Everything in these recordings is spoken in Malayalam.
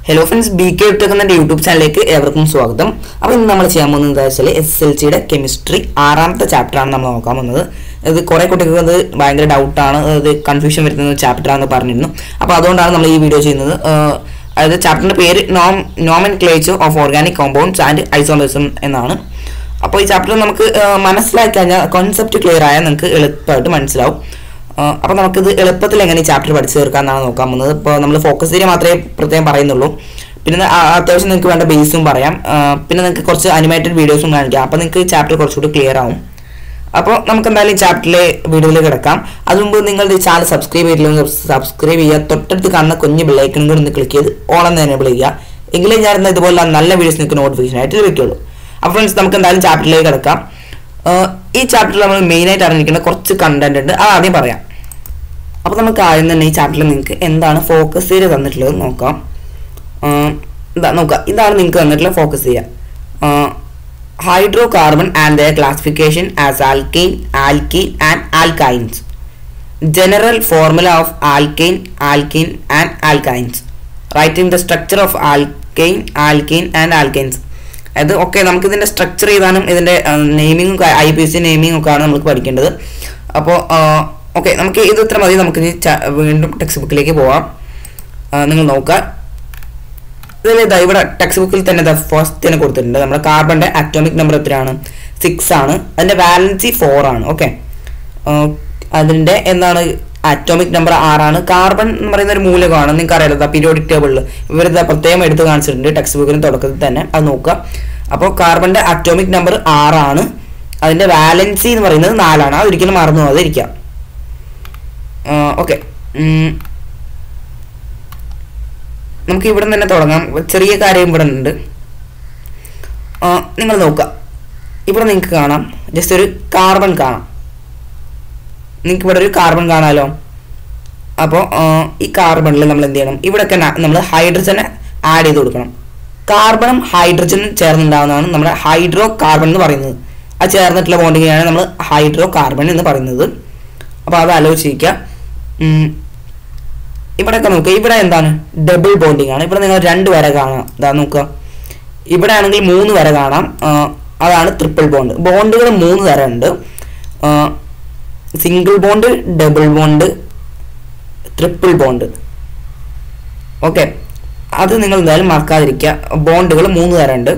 ഹലോ ഫ്രണ്ട്സ് ബി കെ എന്ന യൂട്യൂബ് ചാനലിലേക്ക് ഏവർക്കും സ്വാഗതം അപ്പോൾ ഇന്ന് നമ്മൾ ചെയ്യാൻ പോകുന്നത് എന്താ വെച്ചാൽ എസ് എൽ സിയുടെ കെമിസ്ട്രി ആറാമത്തെ ചാപ്റ്ററാണ് നമ്മൾ നോക്കാൻ പോകുന്നത് ഇത് കുറേ കുട്ടികൾക്ക് അത് ഭയങ്കര ഡൗട്ടാണ് അത് കൺഫ്യൂഷൻ വരുന്ന ചാപ്റ്ററാണെന്ന് പറഞ്ഞിരുന്നു അപ്പോൾ അതുകൊണ്ടാണ് നമ്മൾ ഈ വീഡിയോ ചെയ്യുന്നത് ആഹ് അതായത് ചാപ്റ്ററിൻ്റെ പേര് നോം nomenclature of organic compounds and isomerism എന്നാണ് അപ്പോൾ ഈ ചാപ്റ്റർ നമുക്ക് ആഹ് മനസ്സിലാക്കി കഴിഞ്ഞാൽ കോൺസെപ്റ്റ് ക്ലിയർ ആയാൽ നിങ്ങൾക്ക് എളുപ്പമായിട്ട് മനസ്സിലാവും ആഹ് അപ്പോൾ നമുക്കിത് എളുപ്പത്തിൽ എങ്ങനെ ഈ ചാപ്റ്റർ പഠിച്ചു തീർക്കാമെന്നാണ് നോക്കാൻ പോകുന്നത് ഇപ്പോൾ നമ്മൾ ഫോക്കസ് ഏരിയ മാത്രമേ പ്രത്യേകം പറയുന്നുള്ളൂ പിന്നെ ആ- അത്യാവശ്യം നിങ്ങൾക്ക് വേണ്ട ബേസും പറയാം ആഹ് പിന്നെ നിങ്ങൾക്ക് കുറച്ച് അനിമേറ്റഡ് വീഡിയോസും കാണിക്കാം അപ്പോൾ നിങ്ങൾക്ക് ചാപ്റ്റർ കുറച്ചുകൂടി ക്ലിയർ ആവും അപ്പോൾ നമുക്ക് എന്തായാലും ഈ ചാപ്റ്ററിലെ വീഡിയോയിൽ കിടക്കാം അതിന് മുമ്പ് നിങ്ങളുടെ ഈ ചാനൽ സബ്സ്ക്രൈബ് ചെയ്തില്ലെങ്കിൽ സബ്സ്ക്രൈബ് ചെയ്യുക തൊട്ടടുത്ത് കാണുന്ന കുഞ്ഞ് ബെല്ലൈക്കനും കൂടി ഒന്ന് ക്ലിക്ക് ചെയ്ത് ഓളം തന്നെ എനേബിൾ ചെയ്യുക എങ്കിലേ ഞാൻ ഇന്ന് ഇതുപോലുള്ള നല്ല വീഡിയോസ് നിങ്ങൾക്ക് നോട്ടിഫിക്കേഷൻ ആയിട്ട് ലഭിക്കുള്ളൂ അപ്പോൾ ഫ്രണ്ട്സ് നമുക്ക് എന്തായാലും ചാപ്റ്ററിലേക്ക് കിടക്കാം ആഹ് ഈ ചാപ്റ്ററിൽ നമ്മൾ മെയിനായിട്ട് അറിഞ്ഞിരിക്കുന്ന കുറച്ച് കണ്ടന്റ് ഉണ്ട് അത് ആദ്യം പറയാം അപ്പോൾ നമുക്ക് ആദ്യം തന്നെ ഈ ചാപ്റ്ററിൽ നിങ്ങൾക്ക് എന്താണ് ഫോക്കസ് ഏരിയ തന്നിട്ടുള്ളത് നോക്കാം ആഹ് ഇതാ നോക്കാം ഇതാണ് നിങ്ങൾക്ക് തന്നിട്ടുള്ള focus area hydrocarbon and the classification as alkane alkene and alkynes general formula of alkane alkene and alkynes writing the structure of alkane alkene and alkanes അത് ഓക്കെ നമുക്ക് ഇതിൻ്റെ സ്ട്രക്ചർ ചെയ്താനും ഇതിൻ്റെ നെയിമിങ്ങും ഐ പി സി നെയിമിങ്ങും ഒക്കെ ആണ് നമുക്ക് പഠിക്കേണ്ടത് അപ്പോൾ ഓക്കെ നമുക്ക് ഇത് ഇത്ര മതി നമുക്ക് ഇനി ച- വീണ്ടും ടെക്സ്റ്റ് ബുക്കിലേക്ക് പോവാം ആ, നിങ്ങൾ നോക്കുക ഇതിൽ ഇതാ ഇവിടെ ടെക്സ്റ്റ് ബുക്കിൽ തന്നെ ഇതാ ഫസ്റ്റ് തന്നെ കൊടുത്തിട്ടുണ്ട് നമ്മുടെ കാർബണിൻ്റെ അറ്റോമിക് നമ്പർ എത്രയാണ് സിക്സ് ആണ് അതിൻ്റെ വാലൻസി ഫോർ ആണ് ഓക്കെ അതിൻ്റെ എന്താണ് അറ്റോമിക് നമ്പർ ആറാണ് കാർബൺ എന്ന് പറയുന്ന ഒരു മൂലകമാണ് നിങ്ങൾക്ക് അറിയാലോ പീരിയോഡിക് ടേബിളിൽ ഇവരിത് പ്രത്യേകം എടുത്ത് കാണിച്ചിട്ടുണ്ട് ടെക്സ്റ്റ് ബുക്കിന് തുടക്കത്തിൽ തന്നെ അത് നോക്കുക അപ്പോൾ കാർബണിൻ്റെ അറ്റോമിക് നമ്പർ ആറാണ് അതിൻ്റെ വാലൻസി എന്ന് പറയുന്നത് നാലാണ് അത് ഒരിക്കലും മറന്നു പോകാതെ ഇരിക്കാം ഓക്കെ നമുക്ക് ഇവിടെ നിന്ന് തന്നെ തുടങ്ങാം ചെറിയ കാര്യം ഇവിടെ ഉണ്ട് നിങ്ങൾ നോക്കുക ഇവിടെ നിങ്ങൾക്ക് കാണാം ജസ്റ്റ് ഒരു കാർബൺ കാണാം നിങ്ങൾക്ക് ഇവിടെ ഒരു കാർബൺ കാണാമല്ലോ അപ്പോൾ ഈ കാർബണിൽ നമ്മൾ എന്ത് ചെയ്യണം ഇവിടെയൊക്കെ നമ്മൾ ഹൈഡ്രജനെ ആഡ് ചെയ്ത് കൊടുക്കണം കാർബണും ഹൈഡ്രജനും ചേർന്നുണ്ടാവുന്നതാണ് നമ്മുടെ ഹൈഡ്രോ കാർബൺ എന്ന് പറയുന്നത് ആ ചേർന്നിട്ടുള്ള ബോണ്ടിങ്ങാണ് നമ്മൾ ഹൈഡ്രോ കാർബൺ എന്ന് പറയുന്നത് അപ്പോൾ അത് ആലോചിച്ചിരിക്കുക ഉം, ഇവിടെയൊക്കെ നോക്കുക ഇവിടെ എന്താണ് ഡബിൾ ബോണ്ടിങ് ആണ് ഇവിടെ നിങ്ങൾ രണ്ട് വര കാണാം ഇതാ നോക്കുക ഇവിടെ ആണെങ്കിൽ മൂന്ന് വര കാണാം ആ, അതാണ് ട്രിപ്പിൾ ബോണ്ട് ബോണ്ടുകൾ മൂന്ന് തരം ഉണ്ട് single bond double bond triple bond okay അത് നിങ്ങൾ എന്തായാലും മറക്കാതിരിക്കുക ബോണ്ടുകൾ മൂന്ന് തരം ഉണ്ട്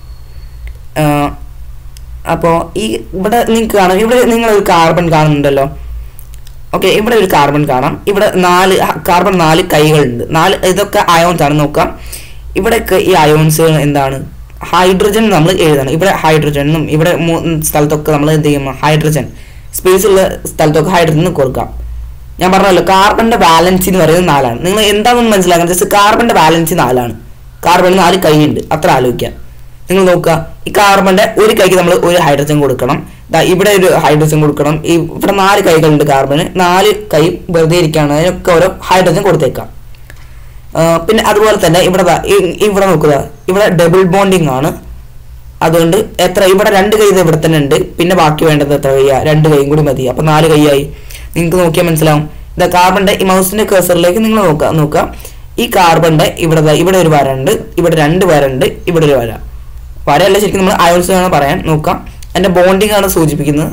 അപ്പോൾ ഈ ഇവിടെ നിങ്ങൾക്ക് കാണാം ഇവിടെ നിങ്ങൾ ഒരു കാർബൺ കാണുന്നുണ്ടല്ലോ ഓക്കെ ഇവിടെ ഒരു കാർബൺ കാണാം ഇവിടെ നാല് കാർബൺ നാല് കൈകളുണ്ട് നാല് ഇതൊക്കെ അയോൺസ് ആണ് നോക്കാം ഇവിടെയൊക്കെ ഈ അയോൺസുകൾ എന്താണ് ഹൈഡ്രജൻ നമ്മൾ എഴുതണം ഇവിടെ ഹൈഡ്രജനും ഇവിടെ മൂ- സ്ഥലത്തൊക്കെ നമ്മൾ എന്ത് ചെയ്യും ഹൈഡ്രജൻ സ്പേസ് ഉള്ള സ്ഥലത്തൊക്കെ ഹൈഡ്രജൻ കൊടുക്കാം ഞാൻ പറഞ്ഞല്ലോ കാർബണിന്റെ ബാലൻസി എന്ന് പറയുന്നത് നാലാണ് നിങ്ങൾ എന്താണെന്ന് മനസ്സിലാക്കാൻ ജസ്റ്റ് കാർബണിന്റെ ബാലൻസി നാലാണ് കാർബൺ നാല് കൈയുണ്ട് അത്ര ആലോചിക്കുക നിങ്ങൾ നോക്കുക ഈ കാർബണിന്റെ ഒരു കൈക്ക് നമ്മൾ ഒരു ഹൈഡ്രജൻ കൊടുക്കണം ദാ ഇവിടെ ഒരു ഹൈഡ്രജൻ കൊടുക്കണം ഈ ഇവിടെ നാല് കൈകളുണ്ട് കാർബണ് നാല് കൈ വെറുതെ ഇരിക്കുകയാണ് അതിനൊക്കെ ഓരോ ഹൈഡ്രജൻ കൊടുത്തേക്കാം ആ, പിന്നെ അതുപോലെ തന്നെ ഇവിടെ ദാ ഇ- ഇവിടെ നോക്കുക ഇവിടെ ഡബിൾ ബോണ്ടിങ് ആണ് അതുകൊണ്ട് എത്ര ഇവിടെ രണ്ട് കൈ ഇത് ഇവിടെ തന്നെ ഉണ്ട് പിന്നെ ബാക്കി വേണ്ടത് എത്ര കൈയാ രണ്ട് കൈയും കൂടി മതി അപ്പൊ നാല് കൈയായി നിങ്ങൾക്ക് നോക്കിയാൽ മനസ്സിലാവും ഇതാ കാർബണിന്റെ ഈ മൗസിന്റെ കേസറിലേക്ക് നിങ്ങൾ നോക്കുക നോക്കുക ഈ കാർബണിന്റെ ഇവിടെ ദാ ഇവിടെ ഒരു വര ഉണ്ട് ഇവിടെ രണ്ട് വര ഉണ്ട് ഇവിടെ ഒരു വര വരയല്ല ശരിക്കും നമ്മൾ അയോൺസ് വേണം പറയാൻ നോക്കാം അതിന്റെ ബോണ്ടിങ് ആണ് സൂചിപ്പിക്കുന്നത്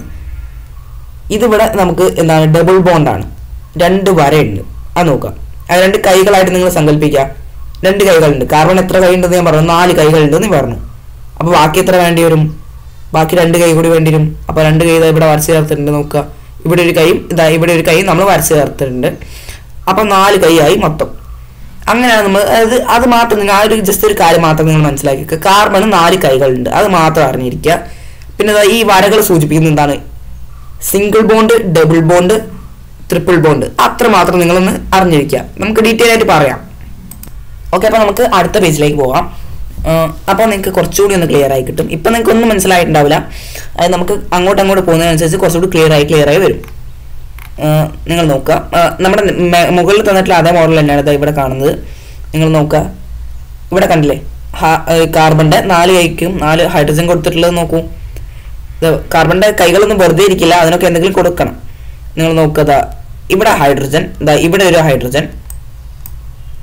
ഇതിവിടെ നമുക്ക് എന്താണ് ഡബിൾ ബോണ്ടാണ് രണ്ട് വരയുണ്ട് അത് നോക്കാം അത് രണ്ട് കൈകളായിട്ട് നിങ്ങൾ സങ്കല്പിക്കുക രണ്ട് കൈകളുണ്ട് കാർബൺ എത്ര കൈ ഉണ്ടെന്ന് ഞാൻ പറഞ്ഞു നാല് കൈകളുണ്ടെന്ന് പറഞ്ഞു അപ്പോൾ ബാക്കി എത്ര വേണ്ടി വരും ബാക്കി രണ്ട് കൈ കൂടി വേണ്ടി വരും അപ്പോൾ രണ്ട് കൈ ഇതാ ഇവിടെ വരച്ച് ചേർത്തിട്ടുണ്ട് നോക്കുക ഇവിടെ ഒരു കൈയും ഇതാ ഇവിടെ ഒരു കൈ നമ്മൾ വരച്ച് ചേർത്തിട്ടുണ്ട് അപ്പോൾ നാല് കൈയായി മൊത്തം അങ്ങനെയാണ് നമ്മൾ അതായത് അത് മാത്രം നിങ്ങൾ ആ ഒരു ജസ്റ്റ് ഒരു കാര്യം മാത്രം നിങ്ങൾ മനസ്സിലാക്കി കാർബണ് നാല് കൈകളുണ്ട് അത് മാത്രം അറിഞ്ഞിരിക്കുക പിന്നെ ദാ ഈ വരകൾ സൂചിപ്പിക്കുന്നത് എന്താണ് single bond double bond triple bond അത്ര മാത്രം നിങ്ങളൊന്ന് അറിഞ്ഞിരിക്കുക നമുക്ക് ഡീറ്റെയിൽ ആയിട്ട് പറയാം ഓക്കെ അപ്പോൾ നമുക്ക് അടുത്ത പേജിലേക്ക് പോകാം അപ്പോൾ നിങ്ങൾക്ക് കുറച്ചുകൂടി ഒന്ന് ക്ലിയർ ആയി കിട്ടും ഇപ്പം നിങ്ങൾക്ക് ഒന്നും മനസ്സിലായിട്ടുണ്ടാവില്ല അത് നമുക്ക് അങ്ങോട്ട് അങ്ങോട്ട് പോകുന്നതിനനുസരിച്ച് കുറച്ചുകൂടി ക്ലിയർ ആയി ക്ലിയർ ആയി വരും ആ, നിങ്ങൾ നോക്കുക ആ, നമ്മുടെ മെ- മുകളിൽ തന്നിട്ടുള്ള അതേ മോഡൽ തന്നെയാണ് ഇതാ ഇവിടെ കാണുന്നത് നിങ്ങൾ നോക്കുക ഇവിടെ കണ്ടില്ലേ ഹാ- ഏ, കാർബണിന്റെ നാല് കൈക്കും നാല് ഹൈഡ്രജൻ കൊടുത്തിട്ടുള്ളത് നോക്കൂ ഇത് കാർബണിന്റെ കൈകളൊന്നും വെറുതെ ഇരിക്കില്ല അതിനൊക്കെ എന്തെങ്കിലും കൊടുക്കണം നിങ്ങൾ നോക്കുക ദാ ഇവിടെ ഹൈഡ്രജൻ ദാ ഇവിടെ ഒരു ഹൈഡ്രജൻ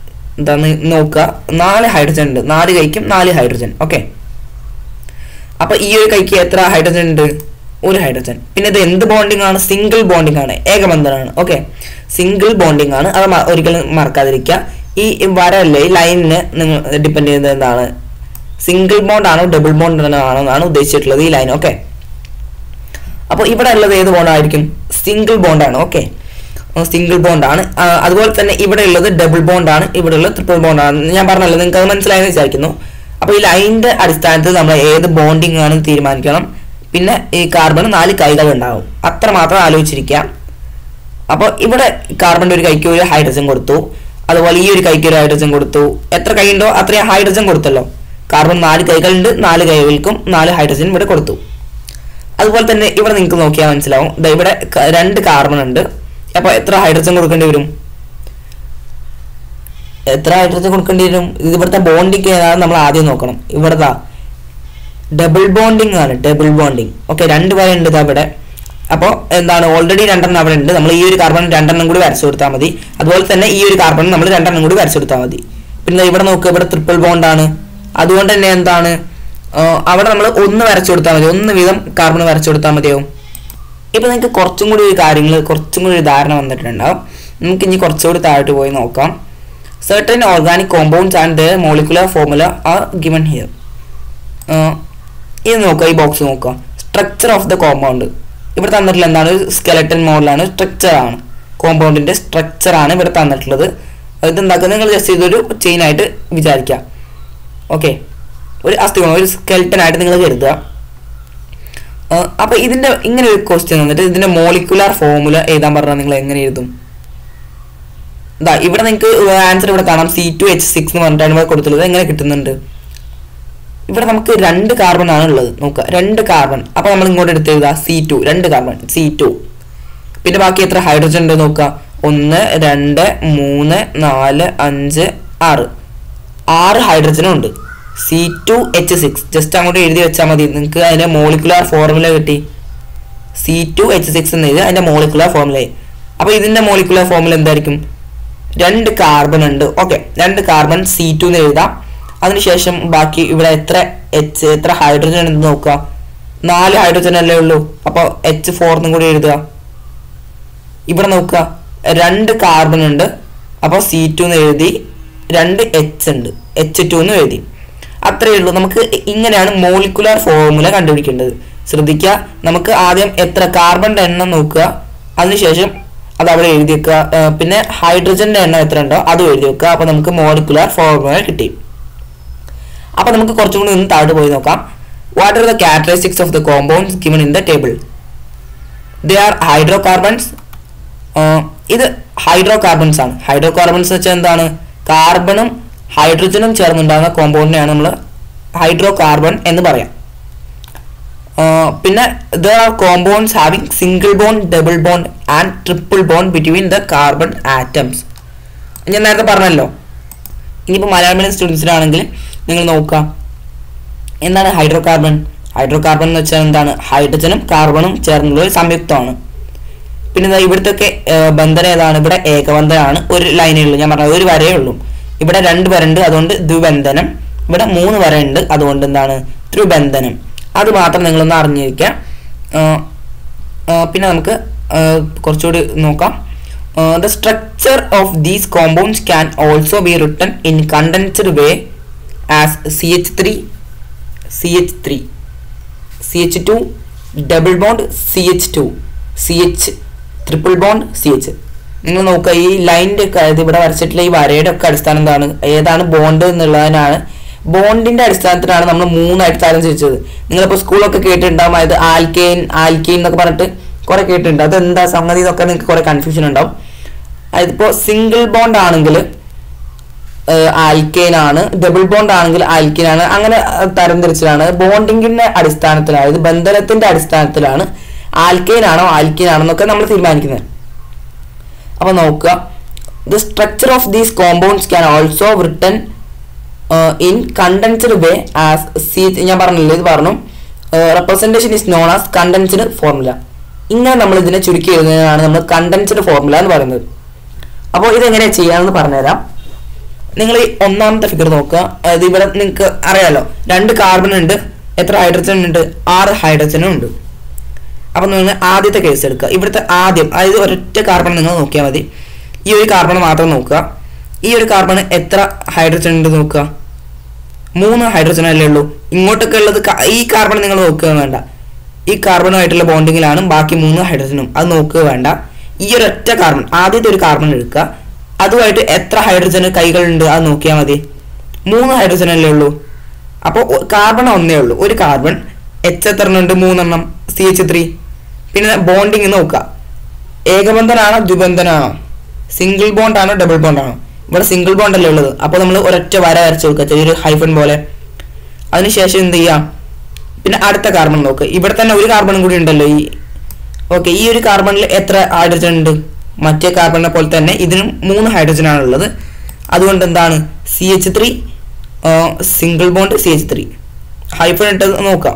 എന്താന്ന് നോക്കുക നാല് ഹൈഡ്രജൻ ഉണ്ട് നാല് കൈക്കും നാല് ഹൈഡ്രജൻ ഓക്കെ അപ്പൊ ഈ ഒരു കൈക്ക് എത്ര ഹൈഡ്രജൻ ഉണ്ട് ഒരു ഹൈഡ്രജൻ പിന്നെ ഇത് എന്ത് ബോണ്ടിങ് ആണ് സിംഗിൾ ബോണ്ടിങ് ആണ് ഏകബന്ധനമാണ് ഓക്കെ സിംഗിൾ ബോണ്ടിങ് ആണ് അത് മ- ഒരിക്കലും മറക്കാതിരിക്കുക ഈ വരല്ലേ ഈ ലൈനിന് നിങ്ങൾ ഡിപ്പെൻഡ് ചെയ്യുന്നത് എന്താണ് സിംഗിൾ ബോണ്ട് ആണോ ഡബിൾ ബോണ്ട് ആണോ എന്നാണ് ഉദ്ദേശിച്ചിട്ടുള്ളത് ഈ ലൈൻ ഓക്കെ അപ്പോൾ ഇവിടെ ഉള്ളത് ഏത് ബോണ്ടായിരിക്കും സിംഗിൾ ബോണ്ടാണ് ഓക്കെ സിംഗിൾ ബോണ്ടാണ് അതുപോലെ തന്നെ ഇവിടെ ഉള്ളത് ഡബിൾ ബോണ്ടാണ് ഇവിടെ ഉള്ളത് ട്രിപ്പിൾ ബോണ്ടാണ് ഞാൻ പറഞ്ഞല്ലോ നിങ്ങൾക്ക് അത് മനസ്സിലായെന്ന് വിചാരിക്കുന്നു അപ്പോൾ ഈ ലൈനിന്റെ അടിസ്ഥാനത്തിൽ നമ്മൾ ഏത് ബോണ്ടിങ് ആണെന്ന് തീരുമാനിക്കണം പിന്നെ ഈ കാർബൺ നാല് കൈകൾ ഉണ്ടാവും അത്ര മാത്രം ആലോചിച്ചിരിക്കുക അപ്പോൾ ഇവിടെ കാർബണിന്റെ ഒരു കൈക്ക് ഒരു ഹൈഡ്രജൻ കൊടുത്തു അതുപോലെ ഈ ഒരു കൈക്ക് ഒരു ഹൈഡ്രജൻ കൊടുത്തു എത്ര കൈ ഉണ്ടോ അത്രയും ഹൈഡ്രജൻ കൊടുത്തല്ലോ കാർബൺ നാല് കൈകളുണ്ട് നാല് കൈകൾക്കും നാല് ഹൈഡ്രജൻ ഇവിടെ കൊടുത്തു അതുപോലെ തന്നെ ഇവിടെ നിങ്ങൾക്ക് നോക്കിയാൽ മനസ്സിലാവും ദാ ഇവിടെ ക- രണ്ട് കാർബൺ ഉണ്ട് അപ്പൊ എത്ര ഹൈഡ്രജൻ കൊടുക്കേണ്ടി വരും എത്ര ഹൈഡ്രജൻ കൊടുക്കേണ്ടി വരും ഇത് ഇവിടുത്തെ ബോണ്ടിങ് ഏതാണ് നമ്മൾ ആദ്യം നോക്കണം ഇവിടുത്തെ ഡബിൾ ബോണ്ടിങ് ആണ് ഡബിൾ ബോണ്ടിങ് ഓക്കെ രണ്ട് വരെ ഉണ്ട് ഇതാ ഇവിടെ അപ്പോൾ എന്താണ് ഓൾറെഡി രണ്ടെണ്ണം അവിടെ ഉണ്ട് നമ്മൾ ഈ ഒരു കാർബൺ രണ്ടെണ്ണം കൂടി വരച്ചു കൊടുത്താൽ മതി അതുപോലെ തന്നെ ഈ ഒരു കാർബൺ നമ്മൾ രണ്ടെണ്ണം കൂടി വരച്ചു കൊടുത്താൽ മതി പിന്നെ ഇവിടെ നോക്കുക ഇവിടെ ട്രിപ്പിൾ ബോണ്ടാണ് അതുകൊണ്ട് തന്നെ എന്താണ് ആ, അവിടെ നമ്മൾ ഒന്ന് വരച്ചു കൊടുത്താൽ മതി ഒന്ന് വീതം കാർബൺ വരച്ചു കൊടുത്താൽ മതിയാവും ഇപ്പൊ നിങ്ങൾക്ക് കുറച്ചും കൂടി ഒരു കാര്യങ്ങൾ കുറച്ചും കൂടി ഒരു ധാരണ വന്നിട്ടുണ്ടാവും നമുക്ക് ഇനി കുറച്ചുകൂടി താഴോട്ട് പോയി നോക്കാം certain organic compounds and their molecular formula are given here ഇത് നോക്കുക ഈ ബോക്സ് നോക്കുക സ്ട്രക്ചർ ഓഫ് ദ കോമ്പൗണ്ട് ഇവിടെ തന്നിട്ടുള്ള എന്താണ് സ്കെലറ്റൻ മോഡലാണ് സ്ട്രക്ചർ ആണ് കോമ്പൗണ്ടിന്റെ സ്ട്രക്ചർ ആണ് ഇവിടെ തന്നിട്ടുള്ളത് ഇത് എന്താക്കുന്നത് നിങ്ങൾ ജസ്റ്റ് ഇതൊരു ചെയിൻ ആയിട്ട് വിചാരിക്കുക ഓക്കെ ഒരു അസ്ഥികോണം ഒരു സ്കെൽട്ടൻ ആയിട്ട് നിങ്ങൾ കരുതുക ആഹ് അപ്പൊ ഇതിന്റെ ഇങ്ങനെ ഒരു ക്വസ്റ്റ്യൻ വന്നിട്ട് ഇതിന്റെ മോളിക്കുലാർ ഫോർമുല എഴുതാൻ പറഞ്ഞാൽ നിങ്ങൾ എങ്ങനെ എഴുതും ഇതാ ഇവിടെ നിങ്ങൾക്ക് ആൻസർ ഇവിടെ കാണാം സി ടു എച്ച് സിക്സ് എന്ന് പറഞ്ഞിട്ടാണ് ഇവിടെ കൊടുത്തുള്ളത് എങ്ങനെ കിട്ടുന്നുണ്ട് ഇവിടെ നമുക്ക് രണ്ട് കാർബൺ ആണ് ഉള്ളത് നോക്കുക രണ്ട് കാർബൺ അപ്പൊ നമ്മൾ ഇങ്ങോട്ട് എടുത്ത് എഴുതുക സി ടു രണ്ട് കാർബൺ സി ടു പിന്നെ ബാക്കി എത്ര ഹൈഡ്രജൻ ഉണ്ട് നോക്കുക ഒന്ന് രണ്ട് മൂന്ന് നാല് അഞ്ച് ആറ് ആറ് ഹൈഡ്രജനും ഉണ്ട് C two H six just അങ്ങോട്ട് എഴുതി വെച്ചാൽ മതി നിങ്ങൾക്ക് അതിന്റെ മോളിക്കുലാർ ഫോർമുല കിട്ടി സി ടു എച്ച് സിക്സ് എന്ന് എഴുതി അതിന്റെ മോളിക്കുലാർ ഫോർമുല അപ്പോൾ ഇതിന്റെ മോളിക്കുലാർ ഫോർമുല എന്തായിരിക്കും രണ്ട് കാർബൺ ഉണ്ട് ഓക്കെ രണ്ട് കാർബൺ സി ടു എന്ന് എഴുതാം അതിനുശേഷം ബാക്കി ഇവിടെ എത്ര എച്ച് എത്ര ഹൈഡ്രജൻ ഉണ്ടെന്ന് നോക്കുക നാല് ഹൈഡ്രജൻ അല്ലേ ഉള്ളൂ അപ്പോൾ എച്ച് ഫോർ എന്നും കൂടി എഴുതുക ഇവിടെ നോക്കുക രണ്ട് കാർബൺ ഉണ്ട് അപ്പോൾ സി ടു എന്ന് എഴുതി രണ്ട് എച്ച് ഉണ്ട് എച്ച് ടു എന്ന് എഴുതി അത്രയേ ഉള്ളൂ നമുക്ക് ഇങ്ങനെയാണ് മോളിക്കുലാർ ഫോർമുല കണ്ടുപിടിക്കേണ്ടത് ശ്രദ്ധിക്കുക നമുക്ക് ആദ്യം എത്ര കാർബണിന്റെ എണ്ണം നോക്കുക അതിനുശേഷം അത് അവിടെ എഴുതി വെക്കുക ആ, പിന്നെ ഹൈഡ്രജന്റെ എണ്ണം എത്ര ഉണ്ടോ അതും എഴുതി വെക്കുക അപ്പോൾ നമുക്ക് മോളിക്കുലാർ ഫോർമുല കിട്ടി അപ്പോൾ നമുക്ക് കുറച്ചും കൂടി ഒന്ന് താഴോട്ട് പോയി നോക്കാം what are the characteristics of the compounds given in the table they are hydrocarbons ഇത് ഹൈഡ്രോ കാർബൺസ് ആണ് ഹൈഡ്രോ കാർബൺസ് വെച്ചാൽ എന്താണ് കാർബണും ഹൈഡ്രജനും ചേർന്നുണ്ടാകുന്ന കോമ്പൗണ്ടിനെയാണ് നമ്മൾ ഹൈഡ്രോ കാർബൺ എന്ന് പറയാം ആ, പിന്നെ there are compounds having single bond double bond and triple bond between the carbon atoms ഞാൻ നേരത്തെ പറഞ്ഞല്ലോ ഇനിയിപ്പോൾ മലയാളം മീഡിയം സ്റ്റുഡൻസിനാണെങ്കിൽ നിങ്ങൾ നോക്കുക എന്താണ് ഹൈഡ്രോ കാർബൺ ഹൈഡ്രോ കാർബൺ എന്ന് വെച്ചാൽ എന്താണ് ഹൈഡ്രജനും കാർബണും ചേർന്നുള്ള ഒരു സംയുക്തമാണ് പിന്നെ ദാ ഇവിടുത്തെ ബന്ധനം ഏതാണ് ഇവിടെ ഏകബന്ധനമാണ് ഒരു ലൈനേ ഉള്ളൂ ഞാൻ പറഞ്ഞത് ഒരു വരയേ ഉള്ളൂ ഇവിടെ രണ്ട് വരണ്ട് അതുകൊണ്ട് ദ്വിബന്ധനം ഇവിടെ മൂന്ന് വര ഉണ്ട് അതുകൊണ്ട് എന്താണ് ത്രിബന്ധനം അത് മാത്രം നിങ്ങളൊന്ന് അറിഞ്ഞിരിക്കുക ആ, ആ, പിന്നെ നമുക്ക് ആ, കുറച്ചുകൂടി നോക്കാം the structure of these compounds can also be written in condensed way as C H three C H three C H two double bond C H two C H triple bond C H നിങ്ങൾ നോക്കുക ഈ ലൈനിന്റെ ഒക്കെ ഇത് ഇവിടെ വരച്ചിട്ടുള്ള ഈ വരയുടെ ഒക്കെ അടിസ്ഥാനം എന്താണ് ഏതാണ് ബോണ്ട് എന്നുള്ളതിനാണ് ബോണ്ടിന്റെ അടിസ്ഥാനത്തിലാണ് നമ്മൾ മൂന്നായിട്ട് തരം തിരിച്ചത് നിങ്ങളിപ്പോൾ സ്കൂളൊക്കെ കേട്ടിട്ടുണ്ടാവും അതായത് ആൽക്കെയിൻ ആൽക്കെയിൻ എന്നൊക്കെ പറഞ്ഞിട്ട് കുറെ കേട്ടിട്ടുണ്ട് അതെന്താ സംഗതി എന്നൊക്കെ നിങ്ങൾക്ക് കുറെ കൺഫ്യൂഷൻ ഉണ്ടാവും അതിപ്പോ സിംഗിൾ ബോണ്ട് ആണെങ്കിൽ ആൽക്കെയിൻ ആണ് ഡബിൾ ബോണ്ട് ആണെങ്കിൽ ആൽക്കെയിൻ ആണ് അങ്ങനെ അഹ് തരംതിരിച്ചതാണ് ബോണ്ടിങ്ങിന്റെ അടിസ്ഥാനത്തിലാണ് ഇത് ബന്ധനത്തിന്റെ അടിസ്ഥാനത്തിലാണ് ആൽക്കെയിൻ ആണോ ആൽക്കെയിൻ ആണോ എന്നൊക്കെ നമ്മൾ തീരുമാനിക്കുന്നത് അപ്പൊ നോക്കുക the structure of these compounds can also written in condensed way as C ഞാൻ പറഞ്ഞില്ലേ ഇത് പറഞ്ഞു representation is known as condensed formula ഇങ്ങനെ നമ്മൾ ഇതിനെ ചുരുക്കി എഴുതുന്നതാണ് നമ്മൾ കണ്ടൻസ്ഡ് ഫോർമുല എന്ന് പറയുന്നത് അപ്പോൾ ഇതെങ്ങനെ ചെയ്യാമെന്ന് പറഞ്ഞുതരാം നിങ്ങൾ ഈ ഒന്നാമത്തെ ഫിഗർ നോക്കുക അതായത് ഇവിടെ നിങ്ങൾക്ക് അറിയാലോ രണ്ട് കാർബൺ ഉണ്ട് എത്ര ഹൈഡ്രജൻ ഉണ്ട് ആറ് ഹൈഡ്രജനും ഉണ്ട് അപ്പം നിങ്ങൾ ആദ്യത്തെ കേസ് എടുക്കുക ഇവിടുത്തെ ആദ്യം അതായത് ഒരൊറ്റ കാർബൺ നിങ്ങൾ നോക്കിയാൽ മതി ഈ ഒരു കാർബൺ മാത്രം നോക്കുക ഈ ഒരു കാർബൺ എത്ര ഹൈഡ്രജൻ ഉണ്ട് നോക്കുക മൂന്ന് ഹൈഡ്രജൻ അല്ലേ ഉള്ളൂ ഇങ്ങോട്ടൊക്കെ ഉള്ളത് ക- ഈ കാർബൺ നിങ്ങൾ നോക്കുക വേണ്ട ഈ കാർബണുമായിട്ടുള്ള ബോണ്ടിങ്ങിലാണ് ബാക്കി മൂന്ന് ഹൈഡ്രജനും അത് നോക്കുക വേണ്ട ഈ ഒരു ഒറ്റ കാർബൺ ആദ്യത്തെ ഒരു കാർബൺ എടുക്കുക അതുമായിട്ട് എത്ര ഹൈഡ്രജന് കൈകളുണ്ട് അത് നോക്കിയാൽ മതി മൂന്ന് ഹൈഡ്രജൻ അല്ലേ ഉള്ളൂ അപ്പോൾ കാർബൺ ഒന്നേ ഉള്ളൂ ഒരു കാർബൺ എച്ച് എത്ര ഉണ്ട് മൂന്നെണ്ണം സി എച്ച് ത്രീ പിന്നെ ബോണ്ടിങ് നോക്കുക ഏകബന്ധനാണോ ദ്വിബന്ധനാണോ സിംഗിൾ ബോണ്ട് ആണോ ഡബിൾ ബോണ്ട് ആണോ ഇവിടെ സിംഗിൾ ബോണ്ട് അല്ലേ ഉള്ളത് അപ്പോൾ നമ്മൾ ഒരൊറ്റ വര വരച്ച് കൊടുക്കുക ചെറിയൊരു ഹൈഫൺ പോലെ അതിനുശേഷം എന്ത് ചെയ്യാം പിന്നെ അടുത്ത കാർബൺ നോക്ക് ഇവിടെ തന്നെ ഒരു കാർബണും കൂടി ഉണ്ടല്ലോ ഈ ഓക്കെ ഈ ഒരു കാർബണിൽ എത്ര ഹൈഡ്രജൻ ഉണ്ട് മറ്റേ കാർബണിനെ പോലെ തന്നെ ഇതിനും മൂന്ന് ഹൈഡ്രജൻ ആണ് ഉള്ളത് അതുകൊണ്ട് എന്താണ് C H three single bond C H three hyphen ഇട്ടത് നോക്കാം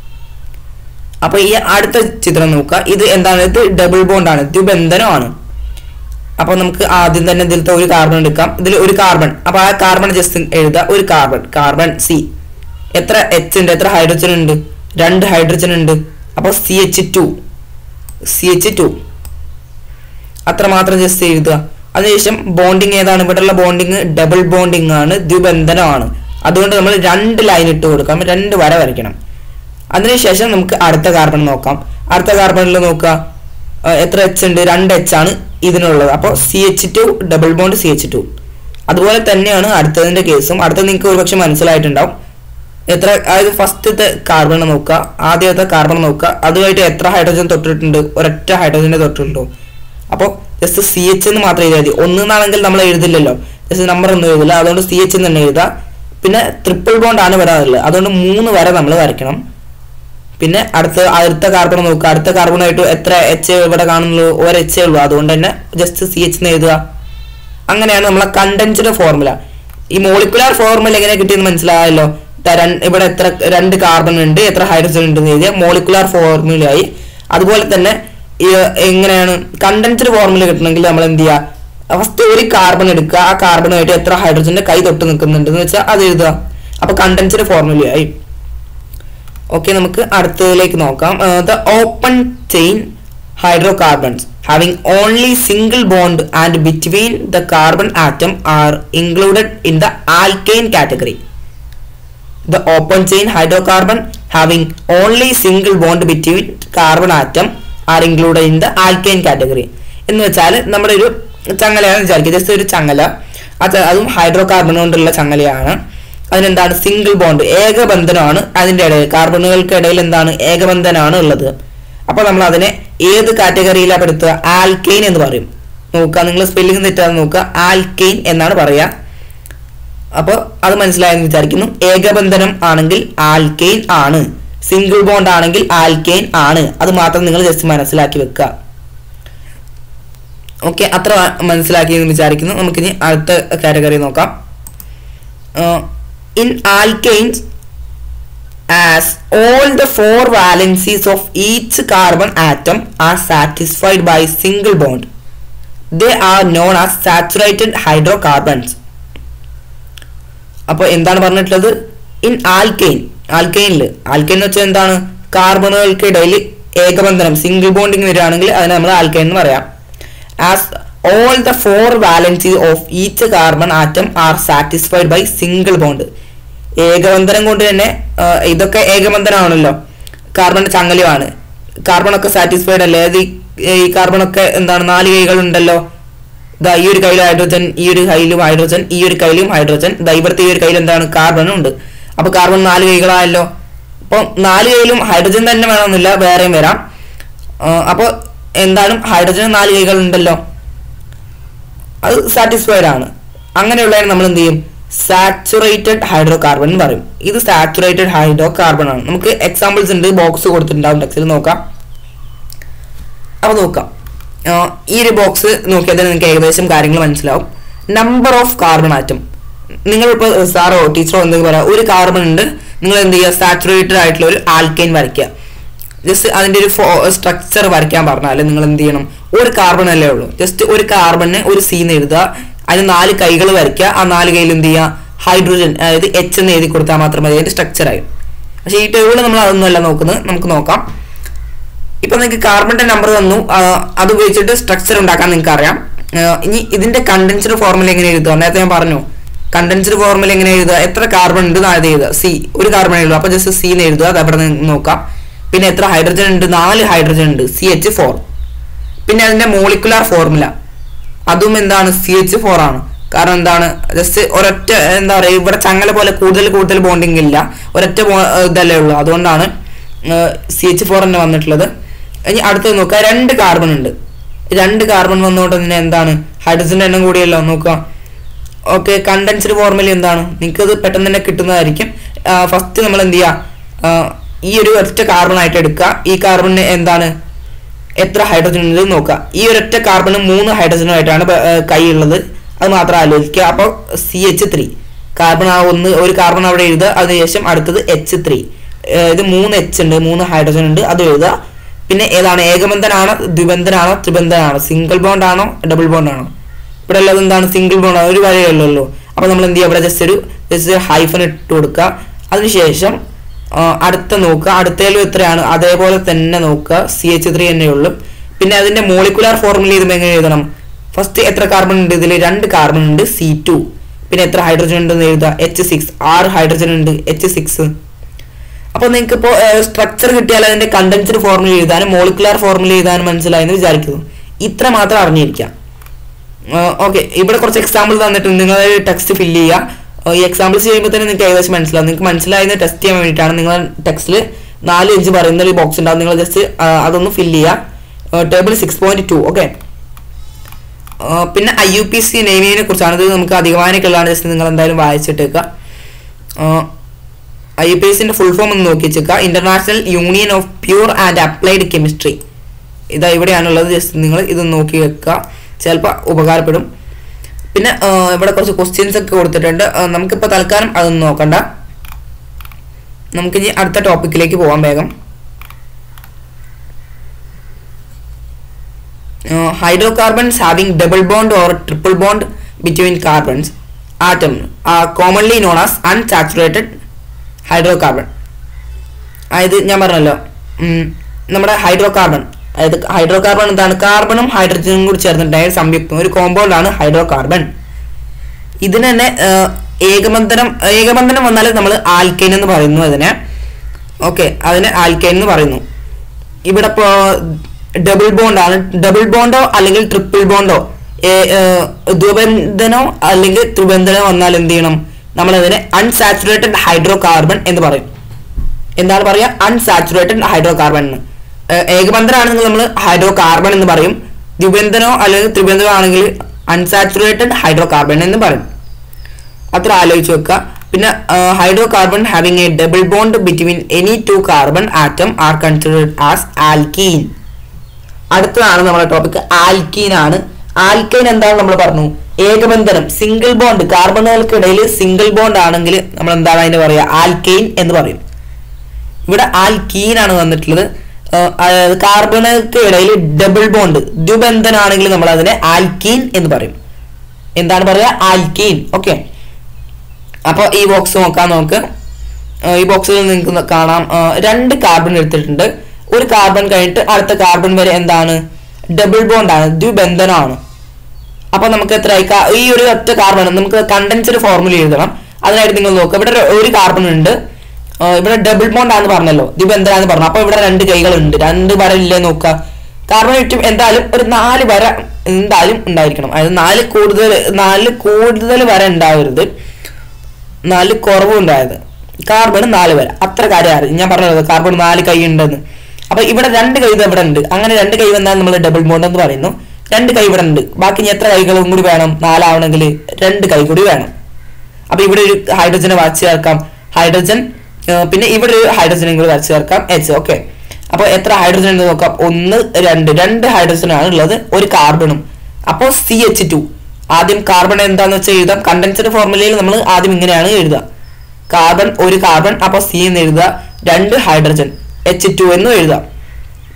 അപ്പൊ ഈ അടുത്ത ചിത്രം നോക്കുക ഇത് എന്താണ് ഇത് ഡബിൾ ബോണ്ട് ആണ് ദ്വിബന്ധനമാണ് അപ്പൊ നമുക്ക് ആദ്യം തന്നെ ഇതിലത്തെ ഒരു കാർബൺ എടുക്കാം ഇതിൽ ഒരു കാർബൺ അപ്പൊ ആ കാർബൺ ജസ്റ്റ് എഴുതുക ഒരു കാർബൺ കാർബൺ സി എത്ര എച്ച് ഉണ്ട് എത്ര ഹൈഡ്രജൻ ഉണ്ട് രണ്ട് ഹൈഡ്രജൻ ഉണ്ട് അപ്പൊ C H two C H two അത്ര മാത്രം ജസ്റ്റ് എഴുതുക അതിനുശേഷം ബോണ്ടിങ് ഏതാണ് ഇവിടെയുള്ള ബോണ്ടിങ് ഡബിൾ ബോണ്ടിങ് ആണ് ദ്വിബന്ധനമാണ് അതുകൊണ്ട് നമ്മൾ രണ്ട് ലൈൻ ഇട്ട് കൊടുക്കാം രണ്ട് വര വരയ്ക്കണം അതിനുശേഷം നമുക്ക് അടുത്ത കാർബൺ നോക്കാം അടുത്ത കാർബണിൽ നോക്കുക ആ, എത്ര എച്ച് ഉണ്ട് രണ്ട് എച്ച് ആണ് ഇതിനുള്ളത് അപ്പോൾ C H two double bond C H two അതുപോലെ തന്നെയാണ് അടുത്തതിന്റെ കേസും അടുത്തത് നിങ്ങൾക്ക് ഒരുപക്ഷെ മനസ്സിലായിട്ടുണ്ടാവും എത്ര അതായത് ഫസ്റ്റത്തെ കാർബൺ നോക്കുക ആദ്യത്തെ കാർബൺ നോക്കുക അതുമായിട്ട് എത്ര ഹൈഡ്രജൻ തൊട്ടിട്ടുണ്ട് ഒരൊറ്റ ഹൈഡ്രജന്റെ തൊട്ടിട്ടുണ്ടോ അപ്പോൾ ജസ്റ്റ് സി എച്ച് എന്ന് മാത്രം എഴുതിയാൽ മതി ഒന്നാണെങ്കിൽ നമ്മൾ എഴുതില്ലല്ലോ ജസ്റ്റ് നമ്പർ ഒന്നും എഴുതില്ല അതുകൊണ്ട് സി എച്ച് എന്ന് തന്നെ എഴുതുക പിന്നെ ട്രിപ്പിൾ ബോണ്ട് ആണ് വരാറുള്ളത് അതുകൊണ്ട് മൂന്ന് വരെ നമ്മൾ വരയ്ക്കണം പിന്നെ അടുത്ത അടുത്ത കാർബൺ നോക്കുക അടുത്ത കാർബണായിട്ട് എത്ര എച്ച് ഇവിടെ കാണുന്നുള്ളൂ ഒരു എച്ച് ഉള്ളൂ അതുകൊണ്ട് തന്നെ ജസ്റ്റ് സി എച്ച് എന്ന് എഴുതുക അങ്ങനെയാണ് നമ്മളെ കണ്ടൻസ്ഡ് ഫോർമുല ഈ മോളിക്കുലാർ ഫോർമുല എങ്ങനെ കിട്ടിയെന്ന് മനസ്സിലായല്ലോ ദാ രൺ- ഇവിടെ എത്ര രണ്ട് കാർബൺ ഉണ്ട് എത്ര ഹൈഡ്രജൻ ഉണ്ട് എന്ന് എഴുതിയ മോളിക്കുലാർ ഫോർമുലയായി അതുപോലെ തന്നെ ഈ എങ്ങനെയാണ് കണ്ടൻസ്ഡ് ഫോർമുല കിട്ടണമെങ്കിൽ നമ്മൾ എന്ത് ചെയ്യുക ഫസ്റ്റ് ഒരു കാർബൺ എടുക്കുക ആ കാർബണുമായിട്ട് എത്ര ഹൈഡ്രജന്റെ കൈ തൊട്ട് നിൽക്കുന്നുണ്ട് എന്ന് വെച്ചാൽ അത് എഴുതുക അപ്പൊ കണ്ടൻസ്ഡ് ഫോർമുലയായി ഓക്കെ നമുക്ക് അടുത്തതിലേക്ക് നോക്കാം the open chain hydrocarbons having only single bond and between the carbon atom are included in the alkane category the open chain hydrocarbon having only single bond between carbon atom are included in the alkane category എന്ന് വെച്ചാൽ നമ്മുടെ ഒരു ചങ്ങലയാണ് വിചാരിക്കുക ജസ്റ്റ് ഒരു ചങ്ങല അത് അതും ഹൈഡ്രോ കാർബൺ കൊണ്ടുള്ള ചങ്ങലയാണ് അതിനെന്താണ് സിംഗിൾ ബോണ്ട് ഏകബന്ധനമാണ് അതിന്റെ ഇടയിൽ കാർബണുകൾക്ക് ഇടയിൽ എന്താണ് ഏകബന്ധനമാണ് ഉള്ളത് അപ്പോൾ നമ്മൾ അതിനെ ഏത് കാറ്റഗറിയിലാണ് പെടുത്തുക ആൽക്കെയിൻ എന്ന് പറയും നോക്കുക നിങ്ങൾ സ്പെല്ലിംഗ് തെറ്റാതെ നോക്കുക ആൽക്കെയിൻ എന്നാണ് പറയുക അപ്പോൾ അത് മനസ്സിലായെന്ന് വിചാരിക്കുന്നു ഏകബന്ധനം ആണെങ്കിൽ ആൽക്കെയിൻ ആണ് സിംഗിൾ ബോണ്ട് ആണെങ്കിൽ ആൽക്കെയിൻ ആണ് അത് മാത്രം നിങ്ങൾ ജസ്റ്റ് മനസ്സിലാക്കി വെക്കുക ഓക്കെ അത്ര മനസ്സിലാക്കി എന്ന് വിചാരിക്കുന്നു നമുക്കിനി അടുത്ത കാറ്റഗറി നോക്കാം in alkanes as all the four valencies of each carbon atom are satisfied by single bond they are known as saturated hydrocarbons അപ്പോൾ എന്താണ് പറഞ്ഞിട്ടുള്ളത് ഇൻ ആൽക്കെയിൻ ആൽക്കെയിനിൽ ആൽക്കെയിൻ എന്ന് വെച്ചാൽ എന്താണ് കാർബണുകൾക്കിടയിൽ ഏകബന്ധനം സിംഗിൾ ബോണ്ടിങ് വരികയാണെങ്കിൽ അതിനെ നമ്മൾ ആൽക്കെയിൻ എന്ന് പറയാം as all the four valency of each carbon atom are satisfied by single bond ഏകബന്ധനം കൊണ്ട് തന്നെ ആ, ഇതൊക്കെ ഏകബന്ധനമാണല്ലോ കാർബൺ ചങ്ങലയുമാണ് കാർബൺ ഒക്കെ സാറ്റിസ്ഫൈഡ് അല്ലേ അത് ഈ- ഈ കാർബൺ ഒക്കെ എന്താണ് നാല് കൈകളുണ്ടല്ലോ ദാ ഈ ഒരു കയ്യിൽ ഹൈഡ്രജൻ ഈ ഒരു കയ്യിലും ഹൈഡ്രജൻ ഈ ഒരു കയ്യിലും ഹൈഡ്രജൻ ദാ ഇവിടുത്തെ ഈ ഒരു കയ്യിൽ എന്താണ് കാർബണും ഉണ്ട് അപ്പൊ കാർബൺ നാല് കൈകളായല്ലോ അപ്പോൾ നാല് കൈയിലും ഹൈഡ്രജൻ തന്നെ വേണമെന്നില്ല വേറെയും വരാം അപ്പോൾ എന്താണ് ഹൈഡ്രജൻ നാല് കൈകൾ ഉണ്ടല്ലോ അത് സാറ്റിസ്ഫൈഡ് ആണ് അങ്ങനെയുള്ളതിന് നമ്മൾ എന്ത് ചെയ്യും സാച്ചുറേറ്റഡ് ഹൈഡ്രോ കാർബൺ എന്ന് പറയും ഇത് സാച്ചുറേറ്റഡ് ഹൈഡ്രോ കാർബൺ ആണ് നമുക്ക് എക്സാമ്പിൾസ് ഉണ്ട് ബോക്സ് കൊടുത്തിട്ടുണ്ടാവും ടെക്സ്റ്റിൽ നോക്കാം അപ്പോൾ നോക്കാം ആ, ഈ ഒരു ബോക്സ് നോക്കിയാൽ തന്നെ നിങ്ങൾക്ക് ഏകദേശം കാര്യങ്ങൾ മനസ്സിലാവും നമ്പർ ഓഫ് കാർബൺ ആറ്റം നിങ്ങളിപ്പോൾ സാറോ ടീച്ചറോ എന്തെങ്കിലും പറയാം ഒരു കാർബൺ ഉണ്ട് നിങ്ങൾ എന്ത് ചെയ്യുക സാച്ചുറേറ്റഡ് ആയിട്ടുള്ള ഒരു ആൽക്കൈൻ വരയ്ക്കുക ജസ്റ്റ് അതിൻ്റെ ഒരു സ്ട്രക്ചർ വരയ്ക്കാൻ പറഞ്ഞാൽ നിങ്ങൾ എന്ത് ചെയ്യണം ഒരു കാർബൺ അല്ലേ ഉള്ളൂ ജസ്റ്റ് ഒരു കാർബണിന് ഒരു സീന്ന് എഴുതുക അതിന് നാല് കൈകൾ വരയ്ക്കുക ആ നാല് കൈയിൽ എന്ത് ചെയ്യുക ഹൈഡ്രോജൻ അതായത് എച്ച് എന്ന് എഴുതി കൊടുത്താൽ മാത്രം മതി അതിന്റെ സ്ട്രക്ചറായി പക്ഷേ ഈ ടേബിൾ നമ്മൾ അതൊന്നുമല്ല നോക്കുന്നത് നമുക്ക് നോക്കാം ഇപ്പൊ നിങ്ങൾക്ക് കാർബണിന്റെ നമ്പർ തന്നു ആ, അത് ഉപയോഗിച്ചിട്ട് സ്ട്രക്ചർ ഉണ്ടാക്കാൻ നിങ്ങൾക്ക് അറിയാം ആ, ഇനി ഇതിന്റെ കണ്ടൻസ്ഡ് ഫോർമുല എങ്ങനെ എഴുതുക നേരത്തെ ഞാൻ പറഞ്ഞു കണ്ടൻസ്ഡ് ഫോർമുല എങ്ങനെ എഴുതുക എത്ര കാർബൺ ഉണ്ട് എന്നാണ് എഴുതുക സി ഒരു കാർബൺ എഴുതുക അപ്പൊ ജസ്റ്റ് സി എന്ന് എഴുതുക അത് അവിടെ നിന്ന് നോക്കാം പിന്നെ എത്ര ഹൈഡ്രജൻ ഉണ്ട് നാല് ഹൈഡ്രജൻ ഉണ്ട് സി എച്ച് ഫോർ പിന്നെ അതിന്റെ മോളിക്കുലാർ ഫോർമുല അതും എന്താണ് സി എച്ച് ഫോർ ആണ് കാരണം എന്താണ് ജസ്റ്റ് ഒരൊറ്റ എന്താ പറയുക ഇവിടെ ചങ്ങല പോലെ കൂടുതൽ കൂടുതൽ ബോണ്ടിങ് ഇല്ല ഒരൊറ്റ ബോ- ഇതല്ലേ ഉള്ളൂ അതുകൊണ്ടാണ് സി എച്ച് ഫോർ തന്നെ വന്നിട്ടുള്ളത് ഇനി അടുത്തത് നോക്കുക രണ്ട് കാർബൺ ഉണ്ട് രണ്ട് കാർബൺ വന്നുകൊണ്ട് തന്നെ എന്താണ് ഹൈഡ്രജന്റെ എണ്ണം കൂടിയല്ലോ നോക്കുക ഓക്കെ കണ്ടൻസ്ഡ് ഫോർമുല എന്താണ് നിങ്ങൾക്ക് അത് പെട്ടെന്ന് തന്നെ കിട്ടുന്നതായിരിക്കും ഫസ്റ്റ് നമ്മൾ എന്ത് ചെയ്യുക ആ, ഈ ഒരു ഒറ്റ കാർബൺ ആയിട്ട് എടുക്കുക ഈ കാർബണിന് എന്താണ് എത്ര ഹൈഡ്രജൻ ഉണ്ട് എന്ന് നോക്കുക ഈ ഒരൊറ്റ കാർബണ് മൂന്ന് ഹൈഡ്രജനുമായിട്ടാണ് ബ- ഏർ കൈയുള്ളത് അത് മാത്രം ആലോചിക്കുക അപ്പോൾ സി എച്ച് ത്രീ കാർബൺ ആ ഒന്ന് ഒരു കാർബൺ അവിടെ എഴുതുക അതിനുശേഷം അടുത്തത് എച്ച് ത്രീ ഇത് മൂന്ന് എച്ച് ഉണ്ട് മൂന്ന് ഹൈഡ്രജൻ ഉണ്ട് അത് എഴുതുക പിന്നെ ഏതാണ് ഏകബന്ധനാണോ ദ്വിബന്ധനാണോ ത്രിബന്ധനാണോ സിംഗിൾ ബോണ്ട് ആണോ ഡബിൾ ബോണ്ട് ആണോ ഇവിടെ ഉള്ളത് എന്താണ് സിംഗിൾ ബോണ്ട് ഒരു വരെയുള്ളൂ അപ്പോൾ നമ്മൾ എന്ത് ചെയ്യുക ഇവിടെ ജസ്റ്റ് ഒരു ജസ്റ്റ് ഹൈഫൻ ഇട്ട് കൊടുക്കുക അതിനുശേഷം ആ, അടുത്ത നോക്കുക അടുത്തതിലും എത്രയാണ് അതേപോലെ തന്നെ നോക്കുക സി എച്ച് ത്രീ തന്നെ ഉള്ളൂ പിന്നെ അതിന്റെ മോളിക്കുലാർ ഫോർമുല ഇത് എങ്ങനെ എഴുതണം ഫസ്റ്റ് എത്ര കാർബൺ ഉണ്ട് ഇതിൽ രണ്ട് കാർബൺ ഉണ്ട് സി ടു പിന്നെ എത്ര ഹൈഡ്രജൻ ഉണ്ടെന്ന് എഴുതുക എച്ച് സിക്സ് ആറ് ഹൈഡ്രജൻ ഉണ്ട് എച്ച് സിക്സ് അപ്പോൾ നിങ്ങൾക്ക് ഇപ്പോൾ സ്ട്രക്ചർ കിട്ടിയാൽ അതിന്റെ കണ്ടൻസ്ഡ് ഫോർമുല എഴുതാനും മോളിക്കുലാർ ഫോർമുല എഴുതാനും മനസ്സിലായെന്ന് വിചാരിക്കുന്നു ഇത്ര മാത്രം അറിഞ്ഞിരിക്കാം ഓക്കെ ഇവിടെ കുറച്ച് എക്സാമ്പിൾ തന്നിട്ട് നിങ്ങൾ ടെക്സ്റ്റ് ഫില്ല് ചെയ്യുക ഏർ ഈ എക്സാമ്പിൾസ് ചെയ്യുമ്പോൾ തന്നെ നിങ്ങൾക്ക് ഏകദേശം മനസ്സിലാവും നിങ്ങൾക്ക് മനസ്സിലായെന്ന് ടെസ്റ്റ് ചെയ്യാൻ വേണ്ടിയിട്ടാണ് നിങ്ങൾ ടെക്സ്റ്റിൽ നാല് അഞ്ച് പറയുന്ന ഒരു ബോക്സ് ഉണ്ടാവും നിങ്ങൾ ജസ്റ്റ് അതൊന്ന് ഫില്ല് ചെയ്യുക table six point two okay പിന്നെ ഐ യു പി സി നേവിയെ കുറിച്ചാണ് ഇത് നമുക്ക് അധികമാനൊക്കെയുള്ളതാണ് ജസ്റ്റ് നിങ്ങൾ എന്തായാലും വായിച്ചിട്ടേക്കുക ഐ യു പി എസിന്റെ ഫുൾ ഫോം ഒന്ന് നോക്കി വെച്ചേക്കുക International Union of Pure and Applied Chemistry ഇതാ ഇവിടെയാണുള്ളത് ജസ്റ്റ് നിങ്ങൾ ഇത് നോക്കി വെക്കുക ചിലപ്പോൾ ഉപകാരപ്പെടും പിന്നെ ആ, ഇവിടെ കുറച്ച് ക്വസ്റ്റ്യൻസ് ഒക്കെ കൊടുത്തിട്ടുണ്ട് ആ, നമുക്കിപ്പോൾ തൽക്കാലം അതൊന്നും നോക്കണ്ട നമുക്കിനി അടുത്ത ടോപ്പിക്കിലേക്ക് പോകാം വേഗം hydrocarbons having double bond or triple bond between carbons atom are commonly known as unsaturated hydrocarbon അതായത് ഞാൻ പറഞ്ഞല്ലോ ഉം, നമ്മുടെ ഹൈഡ്രോകാർബൺ അതായത് ഹൈഡ്രോകാർബൺ എന്താണ് കാർബണും ഹൈഡ്രജനും കൂടി ചേർന്നിട്ടുണ്ടായ ഒരു സംയുക്തം ഒരു compound ആണ് ഹൈഡ്രോകാർബൺ ഇതിന് തന്നെ ആ, ഏകബന്ധനം ഏകബന്ധനം വന്നാൽ നമ്മൾ ആൽക്കൈൻ എന്ന് പറയുന്നു അതിനെ ഓക്കെ അതിനെ ആൽക്കൈൻ എന്ന് പറയുന്നു ഇവിടെ ഇപ്പോ ഡബിൾ ബോണ്ട് ആണ് ഡബിൾ ബോണ്ടോ അല്ലെങ്കിൽ ട്രിപ്പിൾ ബോണ്ടോ ദ്വിബന്ധനോ അല്ലെങ്കിൽ ത്രിബന്ധനോ വന്നാൽ എന്ത് ചെയ്യണം നമ്മൾ അതിനെ അൺസാച്ചുറേറ്റഡ് ഹൈഡ്രോ കാർബൺ എന്ന് പറയും എന്താണ് പറയുക അൺസാച്ചുറേറ്റഡ് ഹൈഡ്രോ കാർബൺ എന്ന് ഏർ ഏകബന്ധനാണെങ്കിൽ നമ്മൾ ഹൈഡ്രോ കാർബൺ എന്ന് പറയും ദ്വിബന്ധനോ അല്ലെങ്കിൽ ത്രിബന്ധനോ ആണെങ്കിൽ അൺസാച്ചുറേറ്റഡ് ഹൈഡ്രോ കാർബൺ എന്ന് പറയും അത്ര ആലോചിച്ച് വെക്കുക പിന്നെ hydrocarbon having a double bond between any two carbon atom are considered as alkene അടുത്തതാണ് നമ്മുടെ ടോപ്പിക് ആൽക്കീൻ ആണ് ആൽക്കൈൻ എന്താണ് നമ്മൾ പറഞ്ഞു ഏകബന്ധനം സിംഗിൾ ബോണ്ട് കാർബണുകൾക്കിടയിൽ സിംഗിൾ ബോണ്ട് ആണെങ്കിൽ നമ്മൾ എന്താണ് അതിന് പറയുക ആൽക്കൈൻ എന്ന് പറയും ഇവിടെ ആൽക്കീൻ ആണ് വന്നിട്ടുള്ളത് ഏഹ് അതായത് കാർബണുകൾക്ക് ഇടയിൽ ഡബിൾ ബോണ്ട് ദ്വിബന്ധനാണെങ്കിൽ നമ്മൾ അതിനെ ആൽക്കീൻ എന്ന് പറയും എന്താണ് പറയുക ആൽക്കീൻ ഓക്കെ അപ്പോൾ ഈ ബോക്സ് നോക്കാം നമുക്ക് ഏഹ് ഈ ബോക്സിൽ നിങ്ങൾക്ക് കാണാം ഏഹ് രണ്ട് കാർബൺ എടുത്തിട്ടുണ്ട് ഒരു കാർബൺ കഴിഞ്ഞിട്ട് അടുത്ത കാർബൺ വരെ എന്താണ് ഡബിൾ ബോണ്ട് ആണ് ദ്വിബന്ധനമാണ് അപ്പൊ നമുക്ക് എത്ര ആയി? കാ- ഈ ഒരു ഒറ്റ കാർബൺ നമുക്ക് കണ്ടൻസ്ഡ് ഫോർമുല എഴുതണം അതിനായിട്ട് നിങ്ങൾ നോക്കുക ഇവിടെ ഒരു- ഒരു കാർബൺ ഉണ്ട് ആ, ഇവിടെ ഡബിൾ ബോണ്ട് ആണെന്ന് പറഞ്ഞല്ലോ ദ്വിബന്ധനാന്ന് പറഞ്ഞു അപ്പൊ ഇവിടെ രണ്ട് കൈകൾ ഉണ്ട് രണ്ട് വര ഇല്ലേ നോക്കുക കാർബൺ ചുറ്റും എന്തായാലും ഒരു നാല് വര എന്തായാലും ഉണ്ടായിരിക്കണം അതായത് നാല് കൂടുതൽ നാല് കൂടുതൽ വര ഉണ്ടാവരുത് നാല് കുറവും ഉണ്ടായത് കാർബൺ നാല് വര അത്ര കാര്യം അറിയാം ഞാൻ പറഞ്ഞത് കാർബൺ നാല് കൈ ഉണ്ടെന്ന് അപ്പൊ ഇവിടെ രണ്ട് കൈ ഇത് ഇവിടെ ഉണ്ട് അങ്ങനെ രണ്ട് കൈ വന്നാൽ നമ്മൾ ഡബിൾ ബോണ്ട് എന്ന് പറയുന്നു രണ്ട് കൈ ഇവിടെ ഉണ്ട് ബാക്കി ഇനി എത്ര കൈകളും കൂടി വേണം നാലാവണമെങ്കിൽ രണ്ട് കൈ കൂടി വേണം അപ്പൊ ഇവിടെ ഒരു ഹൈഡ്രജനെ വരച്ച് ചേർക്കാം ഹൈഡ്രജൻ ആ, പിന്നെ ഇവിടെ ഒരു ഹൈഡ്രജനും കൂടി വരച്ച് ചേർക്കാം എച്ച് ഓക്കെ അപ്പോൾ എത്ര ഹൈഡ്രജൻ ഉണ്ട് നോക്കാം ഒന്ന് രണ്ട് രണ്ട് ഹൈഡ്രജൻ ആണ് ഉള്ളത് ഒരു കാർബണും അപ്പോൾ സി എച്ച് ടു ആദ്യം കാർബൺ എന്താന്ന് വെച്ചാൽ എഴുതാം കണ്ടൻസ്ഡ് ഫോർമുലയിൽ നമ്മൾ ആദ്യം ഇങ്ങനെയാണ് എഴുതുക കാർബൺ ഒരു കാർബൺ അപ്പോൾ സി എന്ന് എഴുതുക രണ്ട് ഹൈഡ്രജൻ എച്ച് ടു എന്ന് എഴുതാം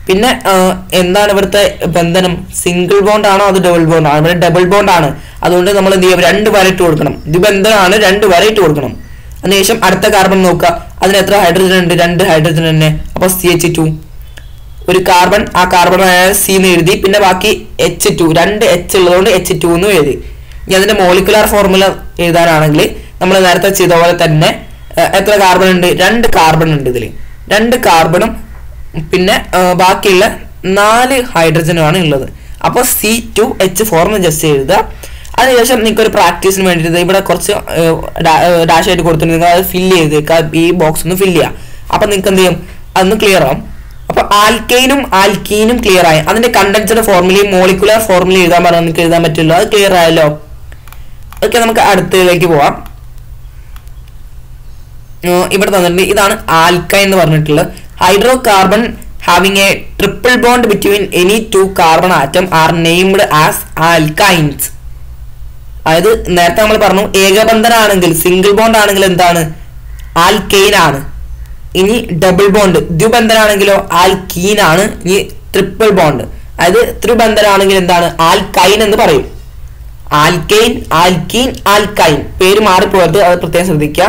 പിന്നെ ആ, എന്താണ് ഇവിടുത്തെ ബന്ധനം സിംഗിൾ ബോണ്ട് ആണോ അത് ഡബിൾ ബോണ്ട് ആണോ ഇവിടെ ഡബിൾ ബോണ്ട് ആണ് അതുകൊണ്ട് നമ്മൾ എന്ത് ചെയ്യും രണ്ട് വര ഇട്ട് കൊടുക്കണം ഇത് ബന്ധനമാണ് രണ്ട് വര ഇട്ട് കൊടുക്കണം അതിനുശേഷം അടുത്ത കാർബൺ നോക്കുക അതിന് എത്ര ഹൈഡ്രജൻ ഉണ്ട് രണ്ട് ഹൈഡ്രജൻ തന്നെ അപ്പോൾ സി എച്ച് ടു ഒരു കാർബൺ ആ കാർബൺ സി എന്ന് എഴുതി പിന്നെ ബാക്കി എച്ച് ടു രണ്ട് എച്ച് ഉള്ളതുകൊണ്ട് എച്ച് ടു എന്ന് എഴുതി ഇനി അതിന്റെ മോളിക്കുലാർ ഫോർമുല എഴുതാനാണെങ്കിൽ നമ്മൾ നേരത്തെ ചെയ്ത പോലെ തന്നെ ഏർ, എത്ര കാർബൺ ഉണ്ട് രണ്ട് കാർബൺ ഉണ്ട് ഇതിൽ രണ്ട് കാർബണും പിന്നെ ഏർ, ബാക്കിയുള്ള നാല് ഹൈഡ്രജനുമാണ് ഉള്ളത് അപ്പോൾ സി ടു എച്ച് ഫോർ എന്ന് ജസ്റ്റ് എഴുതുക അതിനുശേഷം നിങ്ങൾക്ക് ഒരു പ്രാക്ടീസിന് വേണ്ടിയിട്ട് ഇവിടെ കുറച്ച് ഡാഷ് ആയിട്ട് കൊടുത്തിട്ട് നിങ്ങൾ അത് ഫില്ല് ചെയ്തേക്കുക ഈ ബോക്സ് ഒന്ന് ഫില്ല് ചെയ്യുക അപ്പം നിങ്ങൾക്ക് എന്ത് ചെയ്യും അതൊന്ന് ക്ലിയർ ആവും അപ്പൊ ആൽക്കൈനും ആൽക്കീനും ക്ലിയർ ആയി അതിന്റെ കണ്ടൻസഡ് ഫോർമുലയും മോളിക്കുലർ ഫോർമുല എഴുതാൻ പറഞ്ഞാൽ നിങ്ങൾക്ക് എഴുതാൻ പറ്റുമല്ലോ അത് ക്ലിയർ ആയല്ലോ ഓക്കെ നമുക്ക് അടുത്തതിലേക്ക് പോവാം ഏർ ഇവിടെ തന്നിട്ടുണ്ട് ഇതാണ് ആൽക്കൈൻ എന്ന് പറഞ്ഞിട്ടുള്ളത് hydrocarbon having a triple bond between any two carbon atom are named as alkynes അതായത് നേരത്തെ നമ്മൾ പറഞ്ഞു ഏകബന്ധനാണെങ്കിൽ സിംഗിൾ ബോണ്ട് ആണെങ്കിൽ എന്താണ് ആൽക്കെയിൻ ആണ് ഇനി ഡബിൾ ബോണ്ട് ദ്വിബന്ധനാണെങ്കിലോ ആൽക്കീൻ ആണ് ഇനി ട്രിപ്പിൾ ബോണ്ട് അതായത് ത്രിബന്ധനാണെങ്കിൽ എന്താണ് ആൽക്കൈൻ എന്ന് പറയും ആൽക്കെയിൻ ആൽക്കീൻ ആൽക്കൈൻ പേര് മാറിപ്പോയത് അത് പ്രത്യേകം ശ്രദ്ധിക്കുക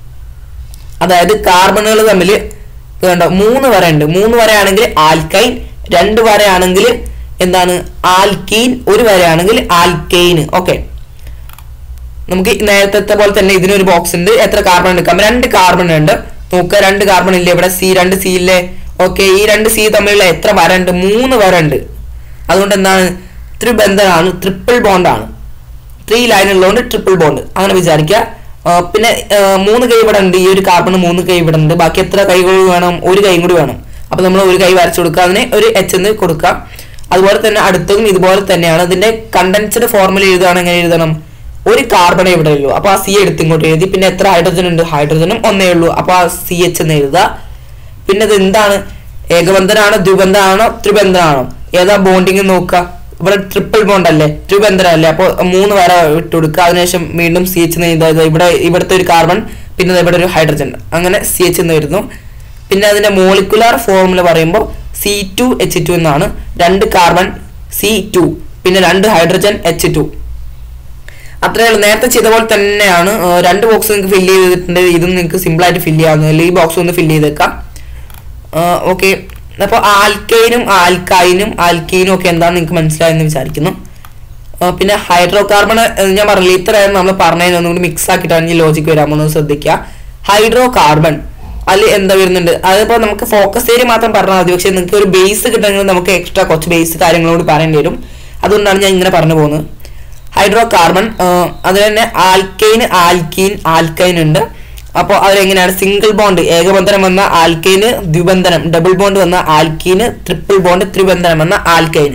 അതായത് കാർബണുകൾ തമ്മിൽ വേണ്ട മൂന്ന് വര ഉണ്ട് മൂന്ന് വരയാണെങ്കിൽ ആൽക്കൈൻ രണ്ട് വരയാണെങ്കിൽ എന്താണ് ആൽക്കീൻ ഒരു വരയാണെങ്കിൽ ആൽക്കെയിൻ ഓക്കെ നമുക്ക് നേരത്തെ പോലെ തന്നെ ഇതിനൊരു ബോക്സ് ഉണ്ട് എത്ര കാർബൺ എടുക്കാം രണ്ട് കാർബൺ ഉണ്ട് നോക്കുക രണ്ട് കാർബൺ ഇല്ലേ ഇവിടെ സി രണ്ട് സി ഇല്ലേ ഓക്കെ ഈ രണ്ട് സി തമ്മിലുള്ള എത്ര വര ഉണ്ട് മൂന്ന് വര ഉണ്ട് അതുകൊണ്ട് എന്താണ് ത്രിബന്ധനാണ് ട്രിപ്പിൾ ബോണ്ടാണ് ത്രീ ലൈൻ ഉള്ളതുകൊണ്ട് ട്രിപ്പിൾ ബോണ്ട് അങ്ങനെ വിചാരിക്കുക ആ, പിന്നെ ആ, മൂന്ന് കൈ ഇവിടെ ഉണ്ട് ഈ ഒരു കാർബൺ മൂന്ന് കൈ ഇവിടെ ഉണ്ട് ബാക്കി എത്ര കൈകൾ വേണം ഒരു കൈയും കൂടി വേണം അപ്പൊ നമ്മൾ ഒരു കൈ വരച്ചു കൊടുക്കുക അതിന് ഒരു എച്ച് എന്ന് കൊടുക്കുക അതുപോലെ തന്നെ അടുത്തതും ഇതുപോലെ തന്നെയാണ് ഇതിന്റെ കണ്ടൻസ്ഡ് ഫോർമുല എഴുതുകയാണ് എങ്ങനെ എഴുതണം ഒരു കാർബണേ ഇവിടെ ഉള്ളൂ അപ്പൊ ആ സി എടുത്ത് ഇങ്ങോട്ട് എഴുതി പിന്നെ എത്ര ഹൈഡ്രജൻ ഉണ്ട് ഹൈഡ്രജനും ഒന്നേ ഉള്ളൂ അപ്പൊ ആ സി എച്ച് എന്ന് എഴുതുക പിന്നെ ഇത് എന്താണ് ഏകബന്ധനാണോ ദ്വിബന്ധനാണോ ത്രിബന്ധനാണോ ഏതാ ബോണ്ടിങ് നോക്കുക ഇവിടെ ട്രിപ്പിൾ ബോണ്ട് അല്ലേ ത്രിബന്ധനല്ലേ അപ്പോൾ മൂന്ന് വര ഇട്ട് കൊടുക്കുക അതിനുശേഷം വീണ്ടും സി എച്ച് എഴുതുക ഇവിടെ ഇവിടുത്തെ ഒരു കാർബൺ പിന്നെ ദാ ഇവിടെ ഒരു ഹൈഡ്രജൻ അങ്ങനെ സി എച്ച് എന്ന് വരുന്നു പിന്നെ അതിന്റെ മോളിക്കുലാർ ഫോർമുല പറയുമ്പോൾ സി ടു എച്ച് ടു എന്നാണ് രണ്ട് കാർബൺ സി ടു പിന്നെ രണ്ട് ഹൈഡ്രജൻ എച്ച് ടു അത്രേ ഉള്ളൂ നേരത്തെ ചെയ്ത പോലെ തന്നെയാണ് ഏർ രണ്ട് ബോക്സ് നിങ്ങൾക്ക് ഫില്ല് ചെയ്തിട്ടുണ്ട് ഇതും നിങ്ങൾക്ക് സിമ്പിൾ ആയിട്ട് ഫില്ല് ചെയ്യാവുന്നതല്ല ഈ ബോക്സ് ഒന്ന് ഫില്ല് ചെയ്തേക്കാം ഓക്കെ അപ്പോൾ ആൽക്കൈനും ആൽക്കൈനും ആൽക്കീനും ഒക്കെ എന്താണെന്ന് നിങ്ങൾക്ക് മനസ്സിലായെന്ന് വിചാരിക്കുന്നു ആ, പിന്നെ ഹൈഡ്രോ കാർബൺ ഞാൻ പറഞ്ഞില്ല ഇത്രയായിരുന്നു നമ്മൾ പറഞ്ഞതിന് ഒന്നും കൂടി മിക്സ് ആക്കിയിട്ടാണ് ഈ ലോജിക്ക് വരാമോ എന്ന് ശ്രദ്ധിക്കുക ഹൈഡ്രോ കാർബൺ അതിൽ എന്താ വരുന്നുണ്ട് അതിപ്പോൾ നമുക്ക് ഫോക്കസ് ഏരിയ മാത്രം പറഞ്ഞാൽ മതി പക്ഷേ നിങ്ങൾക്ക് ഒരു ബേസ് കിട്ടണമെങ്കിൽ നമുക്ക് എക്സ്ട്രാ കുറച്ച് ബേസ് കാര്യങ്ങളോട് പറയേണ്ടി വരും അതുകൊണ്ടാണ് ഞാൻ ഇങ്ങനെ പറഞ്ഞു പോകുന്നത് ഹൈഡ്രോ കാർബൺ അത് തന്നെ ആൽക്കൈൻ ആൽക്കീൻ ആൽക്കൈൻ ഉണ്ട് അപ്പോൾ അതിലെങ്ങനെയാണ് സിംഗിൾ ബോണ്ട് ഏകബന്ധനം വന്ന ആൽക്കൈന് ദ്വിബന്ധനം ഡബിൾ ബോണ്ട് വന്ന ആൽക്കീന് ട്രിപ്പിൾ ബോണ്ട് ത്രിബന്ധനം വന്ന ആൽക്കൈന്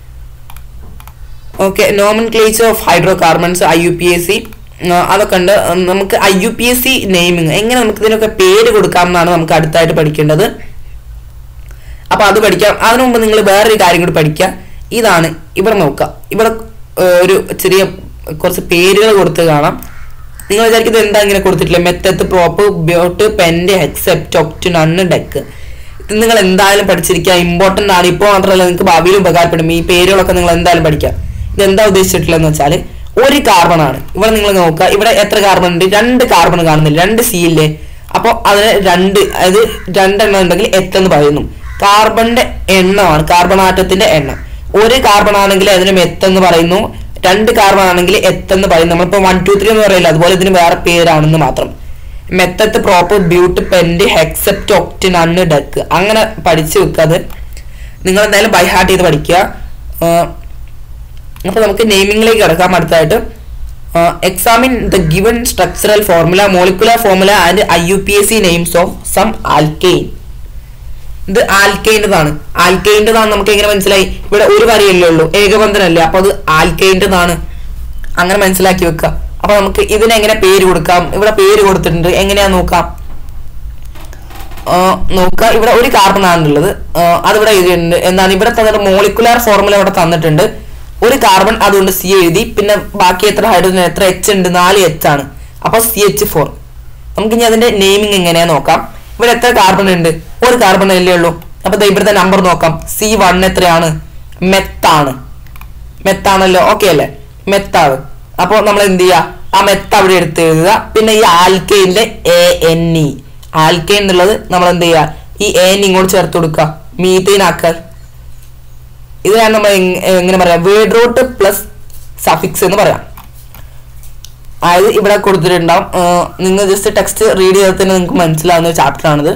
okay nomenclature of hydrocarbons I U P S C അതൊക്കെ ഉണ്ട് ഉം, നമുക്ക് I U P S C naming എങ്ങനെ നമുക്ക് ഇതിനൊക്കെ പേര് കൊടുക്കാം എന്നാണ് നമുക്ക് അടുത്തായിട്ട് പഠിക്കേണ്ടത് അപ്പൊ അത് പഠിക്കാം അതിനു മുമ്പ് നിങ്ങൾ വേറൊരു കാര്യം കൂടി പഠിക്കുക ഇതാണ് ഇവിടെ നോക്കുക ഇവിടെ ഏർ, ഒരു ചെറിയ കുറച്ച് പേരുകൾ കൊടുത്ത് കാണാം നിങ്ങൾ വിചാരിക്കുന്നത് എന്താ ഇങ്ങനെ കൊടുത്തിട്ടില്ല meth prop but pent hex hept oct non dec ഇത് നിങ്ങൾ എന്തായാലും പഠിച്ചിരിക്കുക ഇമ്പോർട്ടൻ്റ് ആണ് ഇപ്പോൾ മാത്രമല്ല നിങ്ങൾക്ക് ഭാവിയിൽ ഉപകാരപ്പെടും ഈ പേരുകളൊക്കെ നിങ്ങൾ എന്തായാലും പഠിക്കാം ഇത് എന്താ ഉദ്ദേശിച്ചിട്ടുള്ളതെന്ന് വെച്ചാൽ ഒരു കാർബൺ ആണ് ഇവിടെ നിങ്ങൾ നോക്കുക ഇവിടെ എത്ര കാർബൺ ഉണ്ട് രണ്ട് കാർബൺ കാണുന്നില്ല രണ്ട് സി ഇല്ലേ അപ്പോൾ അതിന് രണ്ട് അതായത് രണ്ടെണ്ണം ഉണ്ടെങ്കിൽ എത്തെന്ന് പറയുന്നു കാർബണിന്റെ എണ്ണമാണ് കാർബൺ ആറ്റത്തിന്റെ എണ്ണം ഒരു കാർബൺ ആണെങ്കിൽ അതിന് മെത്തെന്ന് പറയുന്നു രണ്ട് കാർബൺ ആണെങ്കിൽ എത്തെന്ന് പറയുന്നു നമ്മളിപ്പോൾ വൺ ടു ത്രീ എന്ന് പറയില്ല അതുപോലെ ഇതിന് വേറെ പേരാണെന്ന് മാത്രം മെത്തത്ത് പ്രോപ്പർ ബ്യൂട്ട് പെൻഡ് ഹെക്സെപ്റ്റ് ഒക്റ്റിൻ അണ്ണ് ഡക്ക് അങ്ങനെ പഠിച്ചു വെക്കുക അത് നിങ്ങൾ എന്തായാലും ബൈ ഹാർട്ട് ചെയ്ത് പഠിക്കുക അപ്പോൾ നമുക്ക് നെയിമിങ്ങിലേക്ക് കിടക്കാം അടുത്തായിട്ട് examine the given structural formula molecular formula and I U P S C names of some alkane ഇത് ആൽക്കെയിൻ്റെതാണ് ആൽക്കെയിൻ്റെതാണ് നമുക്ക് എങ്ങനെ മനസ്സിലായി ഇവിടെ ഒരു വരിയല്ലേ ഉള്ളൂ ഏകബന്ധനല്ലേ അപ്പൊ അത് ആൽക്കെയിൻ്റെതാണ് അങ്ങനെ മനസ്സിലാക്കി വെക്കുക അപ്പൊ നമുക്ക് ഇതിനെങ്ങനെ പേര് കൊടുക്കാം ഇവിടെ പേര് കൊടുത്തിട്ടുണ്ട് എങ്ങനെയാ നോക്കാം ആ, നോക്കുക ഇവിടെ ഒരു കാർബൺ ആണുള്ളത് ആ, അതിവിടെ എഴുതിയിട്ടുണ്ട് എന്താണ് ഇവിടെ തന്നിട്ട് മോളിക്കുലാർ ഫോർമുല ഇവിടെ തന്നിട്ടുണ്ട് ഒരു കാർബൺ അതുകൊണ്ട് സി എഴുതി പിന്നെ ബാക്കി എത്ര ഹൈഡ്രജൻ എത്ര എച്ച് ഉണ്ട് നാല് എച്ച് ആണ് അപ്പൊ സി എച്ച് ഫോർ നമുക്ക് ഇനി അതിന്റെ നെയിമിങ് എങ്ങനെയാ നോക്കാം ഇവിടെ എത്ര കാർബൺ ഉണ്ട് ഒരു കാർബൺ അല്ലേ ഉള്ളൂ അപ്പൊ ദേ ഇവിടുത്തെ നമ്പർ നോക്കാം സി വൺ എത്രയാണ് മെത്താണ് മെത്താണല്ലോ ഓക്കെ അല്ലേ മെത്താണ് അപ്പോൾ നമ്മൾ എന്ത് ചെയ്യുക ആ മെത്ത് അവിടെ എടുത്ത് എഴുതുക പിന്നെ ഈ ആൽക്കെയിന്റെ എ എൻ ഇ ആൽക്കെയിൻ എന്നുള്ളത് നമ്മൾ എന്ത് ചെയ്യുക ഈ എ എൻ ഇങ്ങോട്ട് ചേർത്ത് കൊടുക്കുക മീത്തൈൻ ആക്കുക ഇതിനാണ് നമ്മൾ എങ്- എങ്ങനെ പറയാം വേർഡ് റൂട്ട് പ്ലസ് സഫിക്സ് എന്ന് പറയാം അതായത് ഇവിടെ കൊടുത്തിട്ടുണ്ടാവും നിങ്ങൾ ജസ്റ്റ് ടെക്സ്റ്റ് റീഡ് ചെയ്താൽ തന്നെ നിങ്ങൾക്ക് മനസ്സിലാവുന്ന ഒരു ചാപ്റ്റർ ആണിത്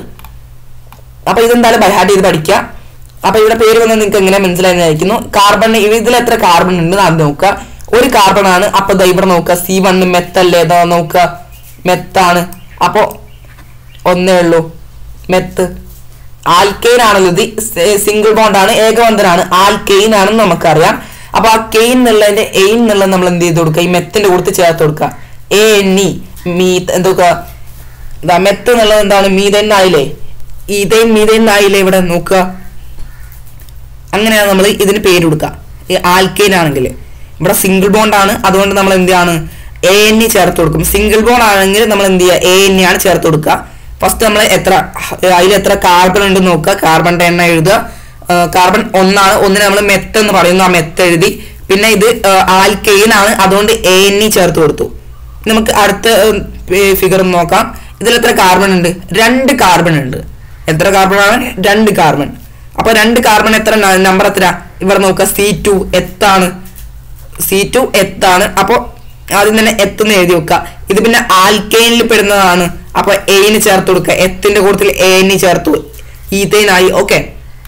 അപ്പൊ ഇതെന്തായാലും ബൈഹാർട്ട് ചെയ്ത് പഠിക്കുക അപ്പൊ ഇവിടെ പേര് വന്നത് നിങ്ങൾക്ക് എങ്ങനെ മനസ്സിലായെന്ന് വിചാരിക്കുന്നു കാർബൺ ഇതിൽ എത്ര കാർബൺ ഉണ്ട് അത് നോക്കുക ഒരു കാർബൺ ആണ് അപ്പൊ ദാ ഇവിടെ നോക്കുക സി വൺ മെത്തല്ലേ ഏതാ നോക്കുക മെത്താണ് അപ്പോ ഒന്നേ ഉള്ളൂ മെത്ത് ആൽക്കെയിൻ ആണല്ലോ ഇത് സിംഗിൾ ബോണ്ട് ആണ് ഏകബന്ധനാണ് ആൽക്കെയിൻ ആണെന്ന് നമുക്കറിയാം അപ്പൊ ആ കെയിൻ എന്നുള്ളതിന്റെ എയിൻ എന്നുള്ളത് നമ്മൾ എന്ത് ചെയ്ത് കൊടുക്കുക ഈ മെത്തിന്റെ കൂടെ ചേർത്ത് കൊടുക്കുക എ എൻ ഇ മീ എന്തൊക്കെ ഇതാ മെത്ത് എന്നുള്ളത് എന്താണ് മീതൻ ആയില്ലേ ഇതേം മീതൻ ആയില്ലേ ഇവിടെ നോക്കുക അങ്ങനെയാണ് നമ്മൾ ഇതിന് പേര് കൊടുക്കുക ഈ ആൽക്കെയിൻ ആണെങ്കിൽ ഇവിടെ സിംഗിൾ ബോണ്ട് ആണ് അതുകൊണ്ട് നമ്മൾ എന്താണ് എ എൻ ഇ ചേർത്ത് കൊടുക്കും സിംഗിൾ ബോണ്ട് ആണെങ്കിൽ നമ്മൾ എന്ത് ചെയ്യുക എ എൻ ഇ ആണ് ചേർത്ത് കൊടുക്കുക ഫസ്റ്റ് നമ്മൾ എത്ര അതിൽ എത്ര കാർബൺ ഉണ്ട് നോക്കുക കാർബണിന്റെ എണ്ണം എഴുതുക കാർബൺ ഒന്നാണ് ഒന്നിന് നമ്മൾ മെത്ത് എന്ന് പറയുന്നു ആ മെത്ത് എഴുതി പിന്നെ ഇത് ആൽക്കെയിൻ ആണ് അതുകൊണ്ട് എ എൻ ഇ ചേർത്ത് കൊടുത്തു നമുക്ക് അടുത്ത ഫിഗർ നോക്കാം ഇതിൽ എത്ര കാർബൺ ഉണ്ട് രണ്ട് കാർബൺ ഉണ്ട് എത്ര കാർബൺ ആണ് രണ്ട് കാർബൺ അപ്പൊ രണ്ട് കാർബൺ എത്ര നമ്പർ എത്ര ഇവിടെ നോക്കുക സി ടു എത്താണ് സി ടു എത്താണ് അപ്പൊ ആദ്യം തന്നെ എത്തുന്ന് എഴുതി വെക്കുക ഇത് പിന്നെ ആൽക്കെയിനിൽ പെടുന്നതാണ് അപ്പൊ എയിന് ചേർത്ത് കൊടുക്കുക എത്തിന്റെ കൂട്ടത്തിൽ എയിന് ചേർത്തു ഈത്തൈനായി ഓക്കെ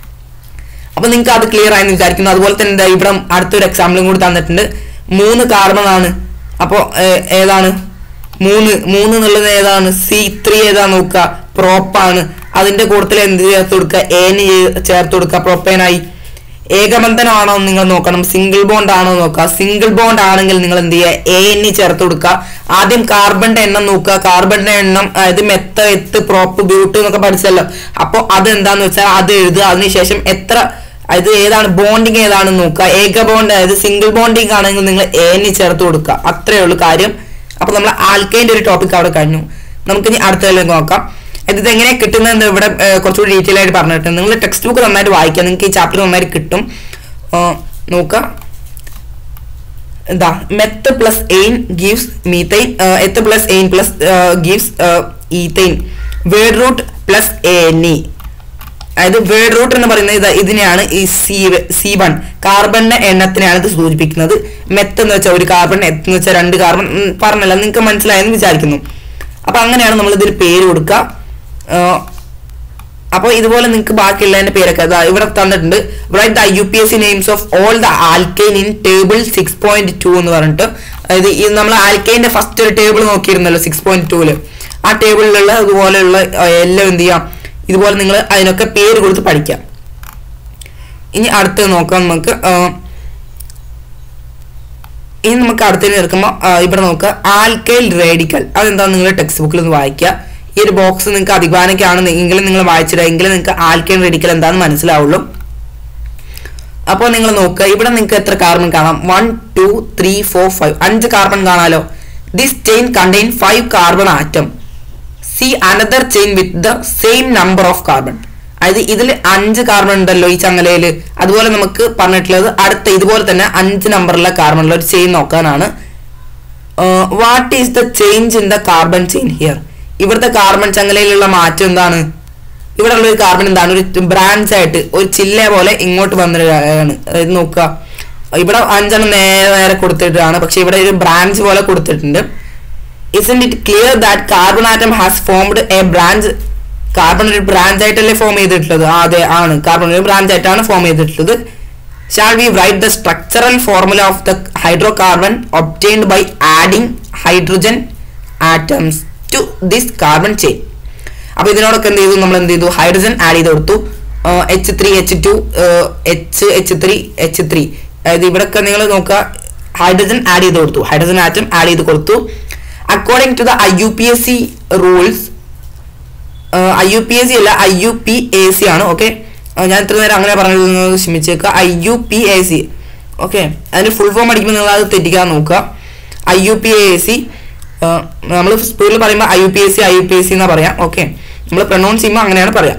അപ്പൊ നിങ്ങൾക്ക് അത് ക്ലിയർ ആയെന്ന് വിചാരിക്കുന്നു അതുപോലെ തന്നെ ദാ ഇവിടെ അടുത്തൊരു എക്സാമ്പിളും കൂടി തന്നിട്ടുണ്ട് മൂന്ന് കാർബൺ ആണ് അപ്പോൾ ഏതാണ് മൂന്ന് മൂന്ന് എന്നുള്ളത് ഏതാണ് സി ത്രീ ഏതാ നോക്കുക പ്രോപ്പാണ് അതിന്റെ കൂട്ടത്തിൽ എന്ത് ചേർത്ത് കൊടുക്കുക ഏന് ചേർത്ത് കൊടുക്കുക പ്രൊപ്പേനായി ഏകബന്ധനമാണോ എന്ന് നിങ്ങൾ നോക്കണം സിംഗിൾ ബോണ്ട് ആണോ നോക്കുക സിംഗിൾ ബോണ്ട് ആണെങ്കിൽ നിങ്ങൾ എന്ത് ചെയ്യുക എ എൻ ചേർത്ത് കൊടുക്കുക ആദ്യം കാർബണിന്റെ എണ്ണം നോക്കുക കാർബണിന്റെ എണ്ണം അതായത് മെത്ത എത്ത് പ്രോപ്പ് ബ്യൂട്ട് എന്നൊക്കെ പഠിച്ചല്ലോ അപ്പോൾ അത് എന്താന്ന് വെച്ചാൽ അത് എഴുതുക അതിനുശേഷം എത്ര അത് ഏതാണ് ബോണ്ടിങ് ഏതാണെന്ന് നോക്കുക ഏക ബോണ്ട് അതായത് സിംഗിൾ ബോണ്ടിങ് ആണെങ്കിൽ നിങ്ങൾ എ എൻ ചേർത്ത് കൊടുക്കുക അത്രേ ഉള്ളൂ കാര്യം അപ്പൊ നമ്മൾ ആൽക്കൈൻ്റെ ഒരു ടോപ്പിക് അവിടെ കഴിഞ്ഞു നമുക്കിനി അടുത്തതിലേക്ക് നോക്കാം ഇത് എങ്ങനെ കിട്ടുന്നത് ഇവിടെ ഏർ, കുറച്ചുകൂടി ഡീറ്റെയിൽ ആയിട്ട് പറഞ്ഞിട്ടുണ്ട് നിങ്ങൾ ടെക്സ്റ്റ് ബുക്ക് നന്നായിട്ട് വായിക്കുക നിങ്ങൾക്ക് ഈ ചാപ്റ്റർ നന്നായിട്ട് കിട്ടും ഏർ, നോക്കുക എന്താ meth plus ane gives methane eth plus ane plus gives ethane word root plus A N E അതായത് വേർഡ് റൂട്ട് എന്ന് പറയുന്നത് ഇത് ഇതിനെയാണ് ഈ സി സി വൺ കാർബണിന്റെ എണ്ണത്തിനെയാണ് ഇത് സൂചിപ്പിക്കുന്നത് മെത്ത് എന്ന് വെച്ചാൽ ഒരു കാർബൺ എത്ത് എന്ന് വെച്ചാൽ രണ്ട് കാർബൺ ഉം, പറഞ്ഞല്ലോ നിങ്ങൾക്ക് മനസ്സിലായെന്ന് വിചാരിക്കുന്നു അപ്പൊ അങ്ങനെയാണ് നമ്മൾ ഇതിൽ പേര് കൊടുക്കുക അപ്പോൾ ഇതുപോലെ നിങ്ങൾക്ക് ബാക്കിയുള്ളതിന്റെ പേരൊക്കെ അതാ ഇവിടെ തന്നിട്ടുണ്ട് right the U P S C names of all the alkane in table six point two എന്ന് പറഞ്ഞിട്ട് അതായത് ഈ നമ്മൾ ആൽക്കൈന്റെ ഫസ്റ്റ് ഒരു ടേബിൾ നോക്കിയിരുന്നല്ലോ സിക്സ് പോയിന്റ് ടൂല് ആ ടേബിളിലുള്ള അതുപോലെയുള്ള ആ, എല്ലാം എന്ത് ചെയ്യാം ഇതുപോലെ നിങ്ങൾ അതിനൊക്കെ പേര് കൊടുത്ത് പഠിക്കാം ഇനി അടുത്തത് നോക്കാം നമുക്ക് ആ, ഇനി നമുക്ക് അടുത്തതിന് എടുക്കുമ്പോൾ ഇവിടെ നോക്കുക ആൽക്കൈൽ റേഡിക്കൽ അതെന്താ നിങ്ങൾ ടെക്സ്റ്റ് ബുക്കിൽ ഒന്ന് വായിക്കുക ഈ ഒരു ബോക്സ് നിങ്ങൾക്ക് അധികാനൊക്കെയാണ് എങ്കിലും നിങ്ങൾ വായിച്ചിടുക എങ്കിലും നിങ്ങൾക്ക് ആൽക്കൈൽ റേഡിക്കൽ എന്താണെന്ന് മനസ്സിലാവുള്ളൂ അപ്പോൾ നിങ്ങൾ നോക്കുക ഇവിടെ നിങ്ങൾക്ക് എത്ര കാർബൺ കാണാം one two three four five അഞ്ച് കാർബൺ കാണാലോ this chain contain five carbon atom see another chain with the same number of carbon അതായത് ഇതിൽ അഞ്ച് കാർബൺ ഉണ്ടല്ലോ ഈ ചങ്ങലയിൽ അതുപോലെ നമുക്ക് പറഞ്ഞിട്ടുള്ളത് അടുത്ത ഇതുപോലെ തന്നെ അഞ്ച് നമ്പറുള്ള കാർബണുള്ള ഒരു ചെയിൻ നോക്കാനാണ് what is the change in the carbon chain here ഇവിടുത്തെ കാർബൺ ചങ്ങലയിലുള്ള മാറ്റം എന്താണ് ഇവിടെ ഉള്ള ഒരു കാർബൺ എന്താണ് ഒരു ബ്രാഞ്ച് ആയിട്ട് ഒരു ചില്ല പോലെ ഇങ്ങോട്ട് വന്നിട്ടാണ് അതായത് നോക്കുക ഇവിടെ അഞ്ചെണ്ണം നേരെ നേരെ കൊടുത്തിട്ടാണ് പക്ഷെ ഇവിടെ ഒരു ബ്രാഞ്ച് പോലെ കൊടുത്തിട്ടുണ്ട് isn't it clear that carbon atom has formed a branch carbon ഒരു ബ്രാഞ്ച് ആയിട്ടല്ലേ ഫോം ചെയ്തിട്ടുള്ളത് ആ അതെ ആണ് കാർബൺ ഒരു ബ്രാഞ്ച് ആയിട്ടാണ് ഫോം ചെയ്തിട്ടുള്ളത് shall we write the structural formula of the hydrocarbon obtained by adding hydrogen atoms to this carbon chain അപ്പൊ ഇതിനോടൊക്കെ എന്ത് ചെയ്തു നമ്മൾ എന്ത് ചെയ്തു ഹൈഡ്രജൻ ആഡ് ചെയ്ത് കൊടുത്തു H three H two H H three H three അതായത് ഇവിടെയൊക്കെ നിങ്ങൾ നോക്കുക ഹൈഡ്രജൻ ആഡ് ചെയ്ത് കൊടുത്തു ഹൈഡ്രജൻ ആറ്റം ആഡ് ചെയ്ത് കൊടുത്തു according to the I U P S C rules I U P S C അല്ല I U P A C ആണ് ഓക്കെ ഞാൻ ഇത്ര നേരം അങ്ങനെ പറഞ്ഞത് ക്ഷമിച്ചേക്കുക I U P A C okay അതിന് ഫുൾ ഫോം അടിക്കുമ്പോൾ നിങ്ങൾ അത് തെറ്റിക്കാൻ നോക്കുക I U P A C നമ്മൾ സ്പീഡിൽ പറയുമ്പോൾ I U P S C I U P S C എന്നാ പറയാം ഓക്കെ നമ്മൾ പ്രൊണൗൺസ് ചെയ്യുമ്പോൾ അങ്ങനെയാണ് പറയാം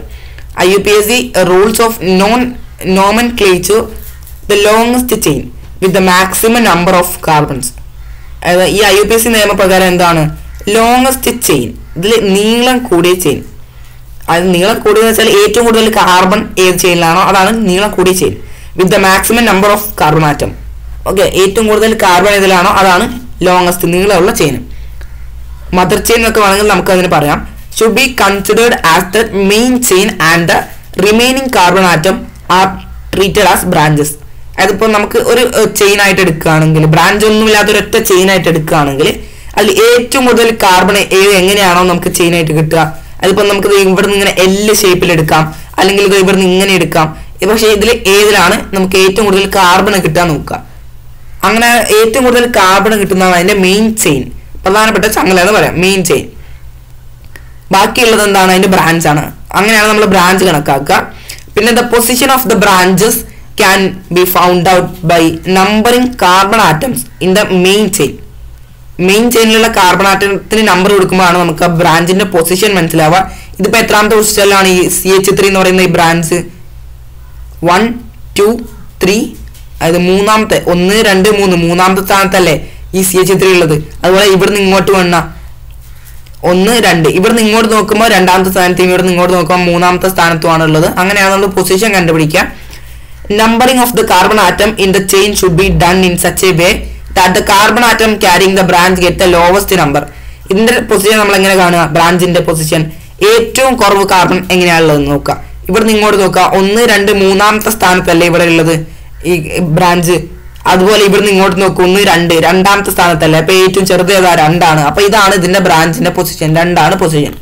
I U P S C rules of non nomenclature the longest chain with the maximum number of carbons അതായത് ഈ I U P S C നിയമപ്രകാരം എന്താണ് ലോങ്ങസ്റ്റ് ചെയിൻ ഇതിൽ നീളം കൂടിയ ചെയിൻ അത് നീളം കൂടിയെന്ന് വെച്ചാൽ ഏറ്റവും കൂടുതൽ കാർബൺ ഏത് ചെയിനിലാണോ അതാണ് നീളം കൂടിയ chain with the maximum number of carbon atom okay ഏറ്റവും കൂടുതൽ കാർബൺ ഏതിലാണോ അതാണ് ലോങ്ങസ്റ്റ് നീളമുള്ള ചെയിൻ മദർ ചെയിൻ എന്നൊക്കെ വേണമെങ്കിൽ നമുക്ക് അതിന് പറയാം should be considered as the main chain and the remaining carbon atom are treated as branches അതിപ്പോൾ നമുക്ക് ഒരു ചെയിൻ ആയിട്ട് എടുക്കുകയാണെങ്കിൽ ബ്രാഞ്ച് ഒന്നുമില്ലാത്ത ഒരൊറ്റ ചെയിൻ ആയിട്ട് എടുക്കുകയാണെങ്കിൽ അതിൽ ഏറ്റവും കൂടുതൽ കാർബൺ ഏത് എങ്ങനെയാണോ നമുക്ക് ചെയിൻ ആയിട്ട് കിട്ടുക അതിപ്പോൾ നമുക്ക് ഇത് ഇവിടെ നിന്ന് ഇങ്ങനെ എല്ല് ഷേപ്പിൽ എടുക്കാം അല്ലെങ്കിൽ ഇത് ഇവിടെ നിന്ന് ഇങ്ങനെ എടുക്കാം ഇത് പക്ഷേ ഇതിൽ ഏതിലാണ് നമുക്ക് ഏറ്റവും കൂടുതൽ കാർബൺ കിട്ടാൻ നോക്കുക അങ്ങനെ ഏറ്റവും കൂടുതൽ കാർബൺ കിട്ടുന്നതാണ് അതിന്റെ മെയിൻ ചെയിൻ പ്രധാനപ്പെട്ട ചങ്ങല എന്ന് പറയാം മെയിൻ ചെയിൻ ബാക്കിയുള്ളത് എന്താണ് അതിന്റെ ബ്രാഞ്ച് ആണ് അങ്ങനെയാണ് നമ്മൾ ബ്രാഞ്ച് കണക്കാക്കുക പിന്നെ the position of the branches can be found out by numbering carbon atoms in the main chain main ചെയിനിലുള്ള കാർബൺ ആറ്റത്തിന് നമ്പർ കൊടുക്കുമ്പോഴാണ് നമുക്ക് ആ ബ്രാഞ്ചിന്റെ പൊസിഷൻ മനസ്സിലാവുക ഇതിപ്പോ എത്രാമത്തെ പൊസിഷനിലാണ് ഈ സി എച്ച് ത്രീ എന്ന് പറയുന്ന ഈ ബ്രാഞ്ച് വൺ ടു ത്രീ അതായത് മൂന്നാമത്തെ ഒന്ന് രണ്ട് മൂന്ന് മൂന്നാമത്തെ സ്ഥാനത്തല്ലേ ഈ സി എച്ച് ത്രീ ഉള്ളത് അതുപോലെ ഇവിടുന്ന് ഇങ്ങോട്ട് വേണ്ട ഒന്ന് രണ്ട് ഇവിടുന്ന് ഇങ്ങോട്ട് നോക്കുമ്പോൾ രണ്ടാമത്തെ സ്ഥാനത്തും ഇവിടുന്ന് ഇങ്ങോട്ട് നോക്കുമ്പോൾ മൂന്നാമത്തെ സ്ഥാനത്തുമാണ് ഉള്ളത് അങ്ങനെയാണ് നമ്മൾ പൊസിഷൻ കണ്ടുപിടിക്കുക numbering of the carbon atom in the chain should be done in such a way that the carbon atom carrying the branch get the lowest number ഇതിന്റെ പൊസിഷൻ നമ്മൾ എങ്ങനെ കാണുക ബ്രാഞ്ചിന്റെ പൊസിഷൻ ഏറ്റവും കുറവ് കാർബൺ എങ്ങനെയാണുള്ളത് നോക്കുക ഇവിടുന്ന് ഇങ്ങോട്ട് നോക്കുക ഒന്ന് രണ്ട് മൂന്നാമത്തെ സ്ഥാനത്തല്ലേ ഇവിടെ ഉള്ളത് ഈ ബ്രാഞ്ച് അതുപോലെ ഇവിടുന്ന് ഇങ്ങോട്ട് നോക്കുക ഒന്ന് രണ്ട് രണ്ടാമത്തെ സ്ഥാനത്തല്ലേ അപ്പൊ ഏറ്റവും ചെറുത് ഏതാ രണ്ടാണ് അപ്പൊ ഇതാണ് ഇതിന്റെ ബ്രാഞ്ചിന്റെ പൊസിഷൻ രണ്ടാണ് position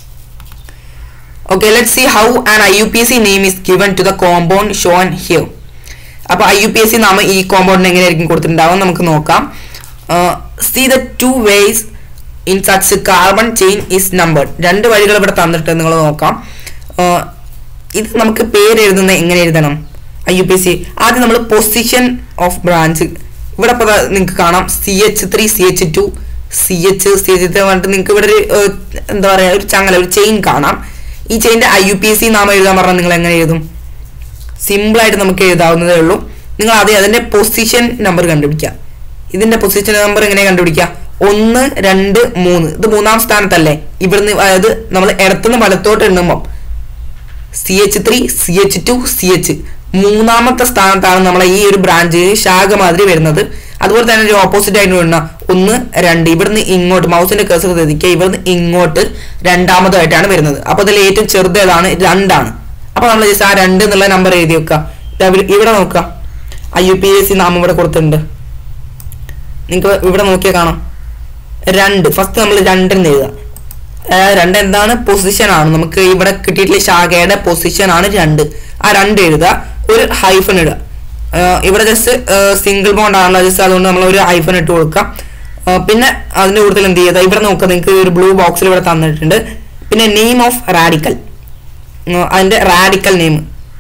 okay let see how an I U P S C name is given to the compound shown here അപ്പൊ I U P S C നാമം ഈ കോമ്പൗണ്ടിന് എങ്ങനെയായിരിക്കും കൊടുത്തിട്ടുണ്ടാവും നമുക്ക് നോക്കാം see the two ways in such carbon chain is numbered രണ്ട് വഴികൾ ഇവിടെ തന്നിട്ട് നിങ്ങൾ നോക്കാം ആഹ് ഇത് നമുക്ക് പേര് എഴുതുന്നത് എങ്ങനെ എഴുതണം I U P S C ആദ്യം നമ്മൾ പൊസിഷൻ ഓഫ് ബ്രാഞ്ച് ഇവിടെ ഇപ്പോൾ നിങ്ങൾക്ക് കാണാം C H three C H two C H C H three പറഞ്ഞിട്ട് നിങ്ങൾക്ക് ഇവിടെ ഒരു ഏഹ്, എന്താ പറയുക ഒരു ചങ്ങല ഒരു ചെയിൻ കാണാം ഈ ചെയിൻ്റെ I U P S C നാമം എഴുതാൻ പറഞ്ഞാൽ നിങ്ങൾ എങ്ങനെ എഴുതും സിമ്പിളായിട്ട് നമുക്ക് എഴുതാവുന്നതേ ഉള്ളൂ നിങ്ങൾ ആദ്യം അതിന്റെ പൊസിഷൻ നമ്പർ കണ്ടുപിടിക്കുക ഇതിന്റെ പൊസിഷൻ നമ്പർ എങ്ങനെ കണ്ടുപിടിക്കുക ഒന്ന് രണ്ട് മൂന്ന് ഇത് മൂന്നാം സ്ഥാനത്തല്ലേ ഇവിടുന്ന് അതായത് നമ്മൾ ഇടത്തുനിന്ന് വലത്തോട്ട് എണ്ണുമ്പോൾ C H three C H two C H മൂന്നാമത്തെ സ്ഥാനത്താണ് നമ്മളെ ഈ ഒരു ബ്രാഞ്ച് ശാഖ മാതിരി വരുന്നത് അതുപോലെ തന്നെ ഒരു ഓപ്പോസിറ്റ് ആയിട്ട് വരുന്ന ഒന്ന് രണ്ട് ഇവിടുന്ന് ഇങ്ങോട്ട് മൗസിന്റെ കേസർ തെതിക്കുക ഇവിടുന്ന് ഇങ്ങോട്ട് രണ്ടാമതായിട്ടാണ് വരുന്നത് അപ്പൊ അതിൽ ഏറ്റവും ചെറുത് ഏതാണ് രണ്ടാണ് അപ്പൊ നമ്മൾ ജസ്റ്റ് ആ രണ്ട് എന്നുള്ള നമ്പർ എഴുതി വെക്കുക ദാ ഇവിടെ- ഇവിടെ നോക്കുക I U P S C നാമം ഇവിടെ കൊടുത്തിട്ടുണ്ട് നിങ്ങൾക്ക് ഇവിടെ നോക്കിയാൽ കാണാം രണ്ട് ഫസ്റ്റ് നമ്മൾ രണ്ടെന്ന് എഴുതുക ആ, രണ്ട് എന്താണ് പൊസിഷൻ ആണ് നമുക്ക് ഇവിടെ കിട്ടിയിട്ടുള്ള ശാഖയുടെ പൊസിഷൻ ആണ് രണ്ട് ആ രണ്ട് എഴുതുക ഒരു ഹൈഫൺ ഇടുക ആ, ഇവിടെ ജസ്റ്റ് സിംഗിൾ ബോണ്ട് ആണല്ലോ ജസ്റ്റ് അതുകൊണ്ട് നമ്മൾ ഒരു ഹൈഫൺ ഇട്ട് കൊടുക്കാം ആ, പിന്നെ അതിന്റെ കൂടുതൽ എന്ത് ചെയ്യുക ഇവിടെ നോക്കുക നിങ്ങൾക്ക് ഒരു ബ്ലൂ ബോക്സിൽ ഇവിടെ തന്നിട്ടുണ്ട് പിന്നെ നെയിം ഓഫ് റാഡിക്കൽ അതിന്റെ റാഡിക്കൽ നെയിം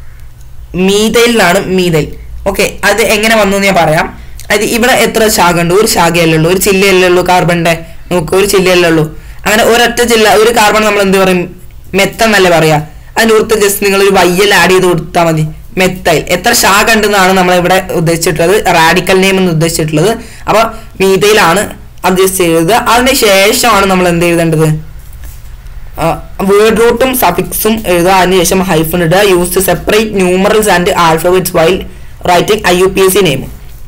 മീതയിലാണ് മീതയിൽ ഓക്കെ അത് എങ്ങനെ വന്നു എന്ന് ഞാൻ പറയാം അത് ഇവിടെ എത്ര ശാഖ ഉണ്ട് ഒരു ശാഖയല്ലേ ഉള്ളൂ ഒരു ചില്ലയല്ലേ ഉള്ളൂ കാർബണിന്റെ നോക്ക് ഒരു ചില്ലയല്ലേ ഉള്ളൂ അങ്ങനെ ഒരൊറ്റ ജില്ല ഒരു കാർബൺ നമ്മൾ എന്ത് പറയും മെത്ത എന്നല്ലേ പറയാ അതിന്റെ പുറത്ത് ജസ്റ്റ് നിങ്ങൾ ഒരു വയ്യൽ ആഡ് ചെയ്ത് കൊടുത്താൽ മതി മെത്തൈൽ എത്ര ശാഖ ഉണ്ടെന്നാണ് നമ്മൾ ഇവിടെ ഉദ്ദേശിച്ചിട്ടുള്ളത് റാഡിക്കൽ നെയിം എന്ന് ഉദ്ദേശിച്ചിട്ടുള്ളത് അപ്പൊ മീതയിലാണ് അത് ജസ്റ്റ് എഴുതുക അതിന് ശേഷമാണ് നമ്മൾ എന്ത് എഴുതേണ്ടത് വേർഡ് റൂട്ടും സഫിക്സും എഴുതുക അതിനുശേഷം ഹൈഫൺ ഇടുക use to separate numerals and alphabets while writing I U P S C name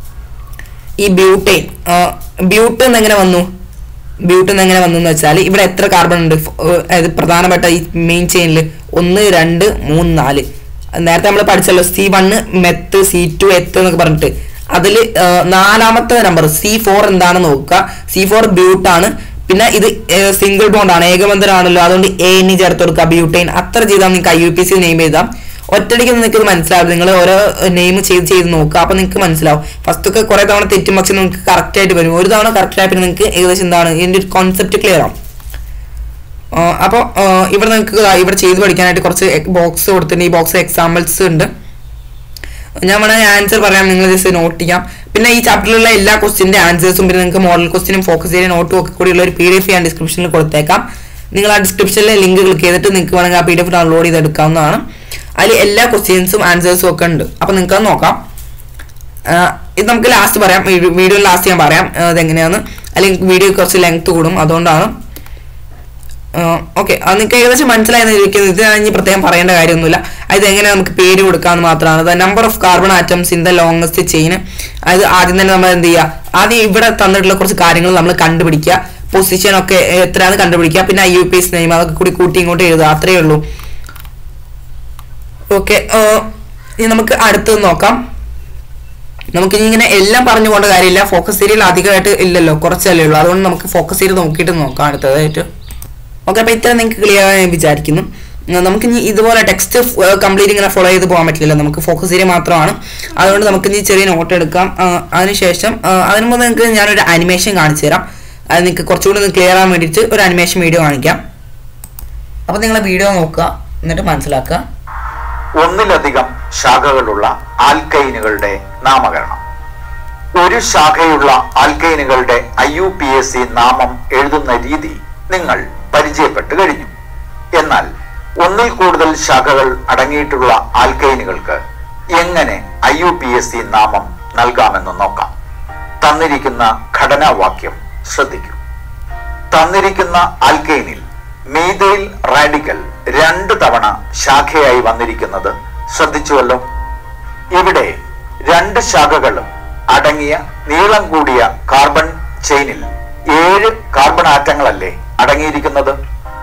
ഈ ബ്യൂട്ടൈൻ ബ്യൂട്ട് എന്ന് എങ്ങനെ വന്നു ബ്യൂട്ട് എന്ന് എങ്ങനെ വന്നു എന്ന് വെച്ചാൽ ഇവിടെ എത്ര കാർബൺ ഉണ്ട് ഫ്- ഏർ അതായത് പ്രധാനപ്പെട്ട ഈ മെയിൻ ചെയിനിൽ ഒന്ന് രണ്ട് മൂന്ന് നാല് നേരത്തെ നമ്മൾ പഠിച്ചല്ലോ C one meth C two eth എന്നൊക്കെ പറഞ്ഞിട്ട് അതിൽ നാലാമത്തെ നമ്പർ സി ഫോർ എന്താണെന്ന് നോക്കുക സി ഫോർ ബ്യൂട്ടാണ് പിന്നെ ഇത് സിംഗിൾ ബോണ്ട് ആണ് ഏകബന്ധനാണല്ലോ അതുകൊണ്ട് എ ഇനി ചേർത്ത് കൊടുക്കുക ബ്യൂട്ടൈൻ അത്ര ചെയ്താൽ നിങ്ങൾക്ക് I U P C name എഴുതാം ഒറ്റയടിക്ക് നിങ്ങൾക്ക് ഇത് മനസ്സിലാവും നിങ്ങൾ ഓരോ നെയിം ചെയ്ത് ചെയ്ത് നോക്കുക അപ്പൊ നിങ്ങൾക്ക് മനസ്സിലാവും ഫസ്റ്റ് ഒക്കെ കുറെ തവണ തെറ്റും പക്ഷെ നിങ്ങൾക്ക് കറക്റ്റ് ആയിട്ട് വരും ഒരു തവണ കറക്റ്റ് ആയിട്ട് നിങ്ങൾക്ക് ഏകദേശം എന്താണ് ഇതിന്റെ ഒരു കോൺസെപ്റ്റ് ക്ലിയർ ആവും അപ്പോൾ ഇവിടെ നിങ്ങൾക്ക് ദാ ഇവിടെ ചെയ്ത് പഠിക്കാനായിട്ട് കുറച്ച് ബോക്സ് കൊടുത്തിട്ടുണ്ട് ഈ ബോക്സ് എക്സാമ്പിൾസ് ഉണ്ട് ഞാൻ വേണമെങ്കിൽ ആൻസർ പറയാം നിങ്ങൾ ജസ്റ്റ് നോട്ട് ചെയ്യാം പിന്നെ ഈ ചാപ്റ്ററിലുള്ള എല്ലാ ക്വസ്റ്റിന്റെ ആൻസേഴ്സും പിന്നെ നിങ്ങൾക്ക് മോഡൽ ക്വസ്റ്റിനും ഫോക്കസ് ചെയ്യാൻ നോട്ടും ഒക്കെ കൂടിയുള്ള ഒരു പി ഡി എഫ് ഞാൻ ഡിസ്ക്രിപ്ഷനിൽ കൊടുത്തേക്കാം നിങ്ങൾ ആ ഡിസ്ക്രിപ്ഷനിലെ ലിങ്ക് ക്ലിക്ക് ചെയ്തിട്ട് നിങ്ങൾക്ക് വേണമെങ്കിൽ ആ പി ഡി എഫ് ഡൗൺലോഡ് ചെയ്തെടുക്കാവുന്നതാണ് അതിൽ എല്ലാ ക്വസ്റ്റ്യൻസും ആൻസേഴ്സും ഒക്കെ ഉണ്ട് അപ്പോൾ നിങ്ങൾക്ക് അത് നോക്കാം ആ, ഇത് നമുക്ക് ലാസ്റ്റ് പറയാം വീഡിയോ ലാസ്റ്റ് ഞാൻ പറയാം ആ, ഇതെങ്ങനെയാന്ന് അല്ലെങ്കിൽ വീഡിയോ കുറച്ച് ലെങ്ത് കൂടും അതുകൊണ്ടാണ് ഓക്കെ അത് നിങ്ങൾക്ക് ഏകദേശം മനസ്സിലായെന്ന് ഇരിക്കുന്നത് ഇത് ഞാൻ ഇനി പ്രത്യേകം പറയേണ്ട കാര്യമൊന്നുമില്ല അത് എങ്ങനെ നമുക്ക് പേര് കൊടുക്കാമെന്ന് മാത്രമാണ് the number of carbon atoms in the longest chain അത് ആദ്യം തന്നെ നമ്മൾ എന്ത് ചെയ്യുക ആദ്യം ഇവിടെ തന്നിട്ടുള്ള കുറച്ച് കാര്യങ്ങൾ നമ്മൾ കണ്ടുപിടിക്കുക പൊസിഷൻ ഒക്കെ എത്രയാണെന്ന് കണ്ടുപിടിക്കുക പിന്നെ I U P S name അതൊക്കെ കൂടി കൂട്ടി ഇങ്ങോട്ട് എഴുതുക അത്രയേ ഉള്ളൂ ഓക്കെ ഇനി നമുക്ക് അടുത്തത് നോക്കാം നമുക്ക് ഇനി ഇങ്ങനെ എല്ലാം പറഞ്ഞു പോകേണ്ട കാര്യമില്ല ഫോക്കസ് ഏരിയയിൽ അധികമായിട്ട് ഇല്ലല്ലോ കുറച്ചല്ലേ ഉള്ളൂ അതുകൊണ്ട് നമുക്ക് ഫോക്കസ് ഏരിയ നോക്കിയിട്ട് നോക്കാം അടുത്തതായിട്ട് ഓക്കെ അപ്പോൾ ഇത്ര നിങ്ങൾക്ക് ക്ലിയർ ആയി ഞാൻ വിചാരിക്കുന്നു ഉം, നമുക്ക് ഇനി ഇതുപോലെ ടെക്സ്റ്റ് കംപ്ലീറ്റ് ഇങ്ങനെ ഫോളോ ചെയ്ത് പോകാൻ പറ്റില്ല നമുക്ക് ഫോക്കസ് ഏരിയ മാത്രമാണ് അതുകൊണ്ട് നമുക്ക് ഇനി ചെറിയ നോട്ട് എടുക്കാം ആ, അതിനുശേഷം ആ, അതിന് മുമ്പ് നിങ്ങൾക്ക് ഞാനൊരു അനിമേഷൻ കാണിച്ചു തരാം അത് നിങ്ങൾക്ക് കുറച്ചുകൂടി ക്ലിയർ ആകാൻ വേണ്ടിയിട്ട് ഒരു അനിമേഷൻ വീഡിയോ കാണിക്കാം അപ്പോൾ നിങ്ങൾ വീഡിയോ നോക്കുക എന്നിട്ട് മനസ്സിലാക്കുക ഒന്നിലധികം ശാഖകളുള്ള ആൽക്കൈനുകളുടെ നാമകരണം ഒരു ശാഖയുള്ള ആൽക്കൈനുകളുടെ I U P S C നാമം എഴുതുന്ന രീതി നിങ്ങൾ പരിചയപ്പെട്ടു കഴിഞ്ഞു എന്നാൽ ഒന്നിൽ കൂടുതൽ ശാഖകൾ അടങ്ങിയിട്ടുള്ള ആൽക്കൈനുകൾക്ക് എങ്ങനെ I U P S C നാമം നൽകാമെന്ന് നോക്കാം തന്നിരിക്കുന്ന ഘടനാവാക്യം ശ്രദ്ധിക്കൂ തന്നിരിക്കുന്ന ആൽക്കൈനിൽ മീതൈൽ റാഡിക്കൽ രണ്ട് തവണ ശാഖയായി വന്നിരിക്കുന്നത് ശ്രദ്ധിച്ചുവല്ലോ ഇവിടെ രണ്ട് ശാഖകളും അടങ്ങിയ നീളം കൂടിയ കാർബൺ ചെയിനിൽ ഏഴ് കാർബൺ ആറ്റങ്ങളല്ലേ അടങ്ങിയിരിക്കുന്നത്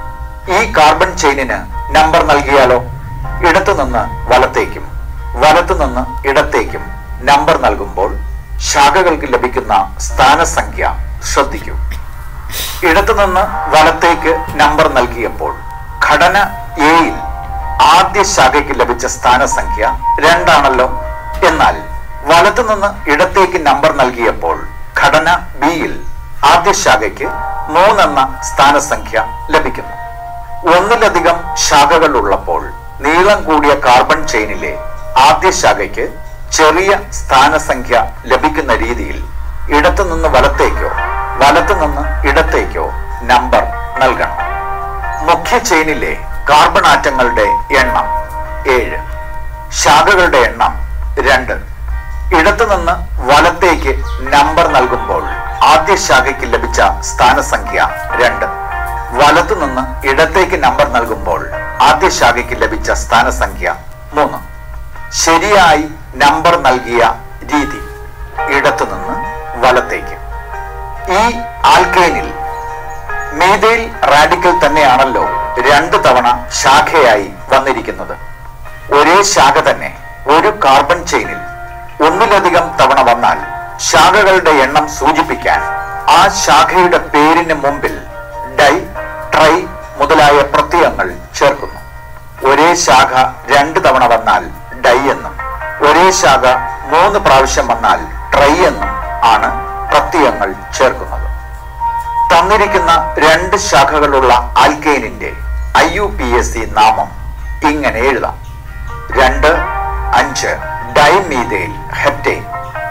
ഈ കാർബൺ ചെയിനിന് നമ്പർ നൽകിയാലോ ഇടത്തു നിന്ന് വലത്തേക്കും വലത്തു നിന്ന് ഇടത്തേക്കും നമ്പർ നൽകുമ്പോൾ ശാഖകൾക്ക് ലഭിക്കുന്ന സ്ഥാനസംഖ്യ ശ്രദ്ധിക്കൂ ഇടത്തുനിന്ന് വലത്തേക്ക് നമ്പർ നൽകിയപ്പോൾ ഘടന എയിൽ ആദ്യ ശാഖയ്ക്ക് ലഭിച്ച സ്ഥാനസംഖ്യ രണ്ടാണല്ലോ എന്നാൽ വലത്തുനിന്ന് ഇടത്തേക്ക് നമ്പർ നൽകിയപ്പോൾ ഘടന ബിയിൽ ആദ്യ ശാഖയ്ക്ക് മൂന്നെന്ന സ്ഥാനസംഖ്യ ലഭിക്കുന്നു ഒന്നിലധികം ശാഖകൾ ഉള്ളപ്പോൾ നീളം കൂടിയ കാർബൺ ചെയിനിലെ ആദ്യ ശാഖയ്ക്ക് ചെറിയ സ്ഥാനസംഖ്യ ലഭിക്കുന്ന രീതിയിൽ ഇടത്തുനിന്ന് വലത്തേക്കോ വലത്തുനിന്ന് ഇടത്തേക്കോ നമ്പർ നൽകണം മുഖ്യ ചെയിനിലെ കാർബൺ ആറ്റങ്ങളുടെ എണ്ണം ഏഴ് ശാഖകളുടെ എണ്ണം രണ്ട് ഇടത്തുനിന്ന് വലത്തേക്ക് നമ്പർ നൽകുമ്പോൾ ആദ്യ ശാഖയ്ക്ക് ലഭിച്ച സ്ഥാനസംഖ്യ രണ്ട് വലത്തുനിന്ന് ഇടത്തേക്ക് നമ്പർ നൽകുമ്പോൾ ആദ്യ ശാഖയ്ക്ക് ലഭിച്ച സ്ഥാനസംഖ്യ മൂന്ന് ശരിയായി നമ്പർ നൽകിയ രീതി ഇടത്തുനിന്ന് വലത്തേക്ക് ഈ ആൽക്കൈനിൽ മീതൈൽ റാഡിക്കൽ തന്നെയാണല്ലോ രണ്ട് തവണ ശാഖയായി വന്നിരിക്കുന്നത് ഒരേ ശാഖ തന്നെ ഒരു കാർബൺ ചെയിനിൽ ഒന്നിലധികം തവണ വന്നാൽ ശാഖകളുടെ എണ്ണം സൂചിപ്പിക്കാൻ ആ ശാഖയുടെ പേരിന് മുമ്പിൽ ഡൈ ട്രൈ മുതലായ പ്രത്യയങ്ങൾ ചേർക്കുന്നു ഒരേ ശാഖ രണ്ട് തവണ വന്നാൽ ഡൈ എന്നും ഒരേ ശാഖ മൂന്ന് പ്രാവശ്യം വന്നാൽ ട്രൈ എന്നും ആണ് പ്രത്യയങ്ങൾ ചേർക്കുന്നത് തന്നിരിക്കുന്ന രണ്ട് ശാഖകളുള്ള ആൽക്കൈനിന്റെ I U P S C നാമം ഇങ്ങനെ എഴുതാം രണ്ട് അഞ്ച് ഡൈമീതൈൽ ഹെപ്റ്റൈൻ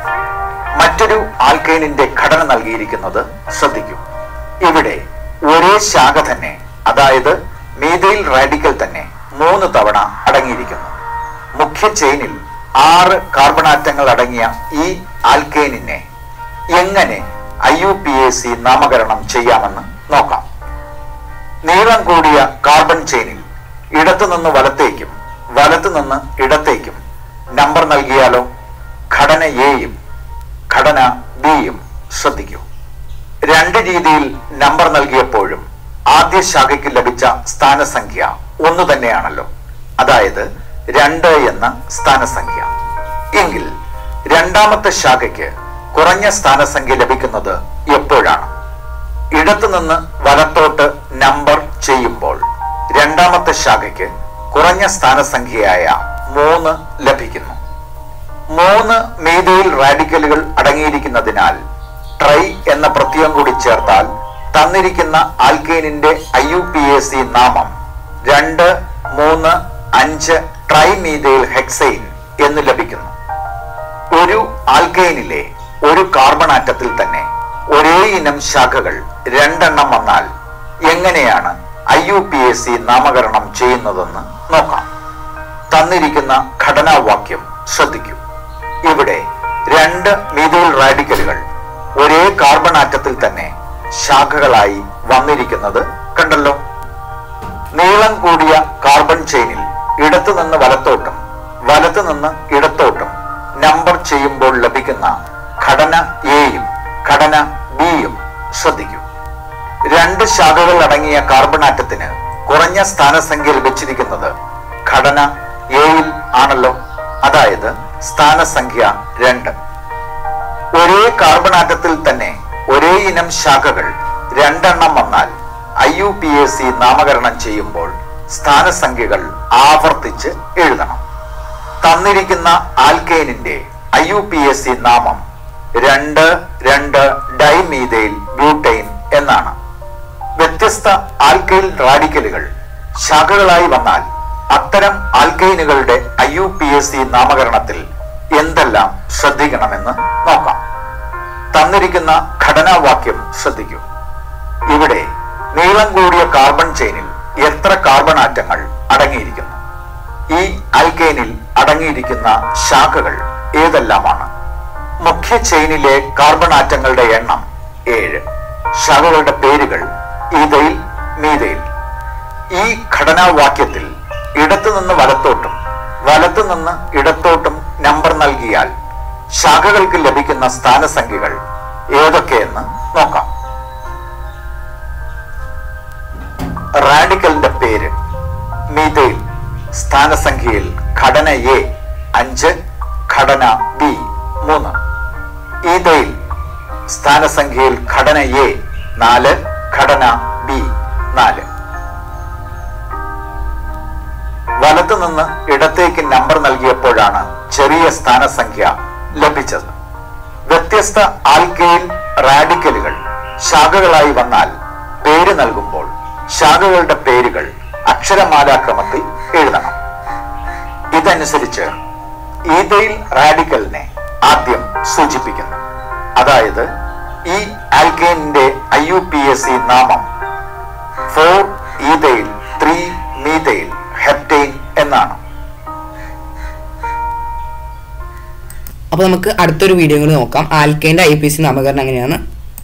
മറ്റൊരു ആൽക്കൈനിന്റെ ഘടന നൽകിയിരിക്കുന്നത് ശ്രദ്ധിക്കൂ ഇവിടെ ഒരേ ശാഖ തന്നെ അതായത് മീതൈൽ റാഡിക്കൽ തന്നെ മൂന്ന് തവണ അടങ്ങിയിരിക്കുന്നു മുഖ്യ ചെയിനിൽ ആറ് കാർബണാറ്റങ്ങൾ അടങ്ങിയ ഈ ആൽക്കൈനിനെ എങ്ങനെ I U P A C നാമകരണം ചെയ്യാമെന്ന് നോക്കാം നീളം കൂടിയ കാർബൺ ചെയിനിൽ ഇടത്തുനിന്ന് വലത്തേക്കും വലത്തുനിന്ന് ഇടത്തേക്കും നമ്പർ നൽകിയാലോ ഘടന എയും ഘടന ബിയും ശ്രദ്ധിക്കൂ രണ്ട് രീതിയിൽ നമ്പർ നൽകിയപ്പോഴും ആദ്യ ശാഖയ്ക്ക് ലഭിച്ച സ്ഥാനസംഖ്യ ഒന്നു തന്നെയാണല്ലോ അതായത് രണ്ട് എന്ന സ്ഥാനസംഖ്യ എങ്കിൽ രണ്ടാമത്തെ ശാഖയ്ക്ക് കുറഞ്ഞ സ്ഥാനസംഖ്യ ലഭിക്കുന്നത് എപ്പോഴാണ് ഇടത്തുനിന്ന് വലത്തോട്ട് നമ്പർ ചെയ്യുമ്പോൾ രണ്ടാമത്തെ ശാഖയ്ക്ക് കുറഞ്ഞ സ്ഥാനസംഖ്യയായ മൂന്ന് ലഭിക്കുന്നു മൂന്ന് മീതയിൽ റാഡിക്കലുകൾ അടങ്ങിയിരിക്കുന്നതിനാൽ ട്രൈ എന്ന പ്രത്യയം കൂടി ചേർത്താൽ തന്നിരിക്കുന്ന ആൽക്കൈനിന്റെ I U P A C നാമം രണ്ട് മൂന്ന് അഞ്ച് ട്രൈ മീതയിൽ ഹെക്സൈൻ എന്ന് ലഭിക്കുന്നു ഒരു ആൽക്കൈനിലെ ഒരു കാർബൺ ആറ്റത്തിൽ തന്നെ ഒരേ ഇനം ശാഖകൾ രണ്ടെണ്ണം വന്നാൽ എങ്ങനെയാണ് I U P S C നാമകരണം ചെയ്യുന്നതെന്ന് നോക്കാം തന്നിരിക്കുന്ന ഘടനാവാക്യം ശ്രദ്ധിക്കൂ ഇവിടെ രണ്ട് മീഥൈൽ റാഡിക്കലുകൾ ഒരേ കാർബൺ ആറ്റത്തിൽ തന്നെ ശാഖകളായി വന്നിരിക്കുന്നത് കണ്ടല്ലോ നീളം കൂടിയ കാർബൺ ചെയിനിൽ ഇടത്തു നിന്ന് വലത്തോട്ടും വലത്തു നിന്ന് ഇടത്തോട്ടും നമ്പർ ചെയ്യുമ്പോൾ ലഭിക്കുന്ന ഘടന എയും ഘടന ബിയും ശ്രദ്ധിക്കൂ രണ്ട് ശാഖകൾ അടങ്ങിയ കാർബൺ ആറ്റത്തിന് കുറഞ്ഞ സ്ഥാനസംഖ്യ ലഭിച്ചിരിക്കുന്നത് ഘടന എയിൽ ആണല്ലോ അതായത് സ്ഥാനസംഖ്യ രണ്ട് ഒരേ കാർബൺ ആറ്റത്തിൽ തന്നെ ഒരേ ഇനം ശാഖകൾ രണ്ടെണ്ണം വന്നാൽ I U P S C നാമകരണം ചെയ്യുമ്പോൾ സ്ഥാനസംഖ്യകൾ ആവർത്തിച്ച് എഴുതണം തന്നിരിക്കുന്ന ആൽക്കെയിനിന്റെ I U P S C നാമം രണ്ട് രണ്ട് ഡൈമീതൈൽ ബ്യൂട്ടൈൻ എന്നാണ് വ്യത്യസ്ത ആൽക്കൈൽ റാഡിക്കലുകൾ ശാഖകളായി വന്നാൽ അത്തരം ആൽക്കൈനുകളുടെ I U P S C നാമകരണത്തിൽ എന്തെല്ലാം ശ്രദ്ധിക്കണമെന്ന് നോക്കാം തന്നിരിക്കുന്ന ഘടനാവാക്യം ശ്രദ്ധിക്കൂ ഇവിടെ നീളം കൂടിയ കാർബൺ ചെയിനിൽ എത്ര കാർബൺ ആറ്റങ്ങൾ അടങ്ങിയിരിക്കുന്നു ഈ ആൽക്കൈനിൽ അടങ്ങിയിരിക്കുന്ന ശാഖകൾ ഏതെല്ലാമാണ് മുഖ്യ ചെയിനിലെ കാർബൺ ആറ്റങ്ങളുടെ എണ്ണം ഏഴ് ശാഖകളുടെ പേരുകൾ ഈതയിൽ മീതയിൽ ഈ ഘടനാവാക്യത്തിൽ ഇടത്തു നിന്ന് വലത്തോട്ടും വലത്തു നിന്ന് ഇടത്തോട്ടും നമ്പർ നൽകിയാൽ ശാഖകൾക്ക് ലഭിക്കുന്ന സ്ഥാനസംഖ്യകൾ ഏതൊക്കെയെന്ന് നോക്കാം റാഡിക്കലിന്റെ പേര് മീതയിൽ സ്ഥാനസംഖ്യയിൽ ഘടന എ അഞ്ച് ഘടന ബി മൂന്ന് ഈതയിൽ സ്ഥാനസംഖ്യയിൽ ഘടന എ നാല് ഘടന ബി നാല് വലത്തു നിന്ന് ഇടത്തേക്ക് നമ്പർ നൽകിയപ്പോഴാണ് ചെറിയ സ്ഥാനസംഖ്യ ലഭിച്ചത് വ്യത്യസ്ത ആൽക്കൈൽ റാഡിക്കലുകൾ ശാഖകളായി വന്നാൽ പേര് നൽകുമ്പോൾ ശാഖകളുടെ പേരുകൾ അക്ഷരമാലാക്രമത്തിൽ എഴുതണം ഇതനുസരിച്ച് ഈതയിൽ റാഡിക്കലിനെ ആദ്യം സൂചിപ്പിക്കുന്നു അതായത് ഈ ആൽക്കൈനിന്റെ I U P S C നാമം ഫോർ ഈതയിൽ ത്രീ മീതയിൽ ഹെപ്റ്റൈൻ എന്നാണ് അപ്പോൾ നമുക്ക് അടുത്തൊരു വീഡിയോ കൂടി നോക്കാം ആൽക്കൈൻ്റെ ഐ പി സി നാമകരണം എങ്ങനെയാണ്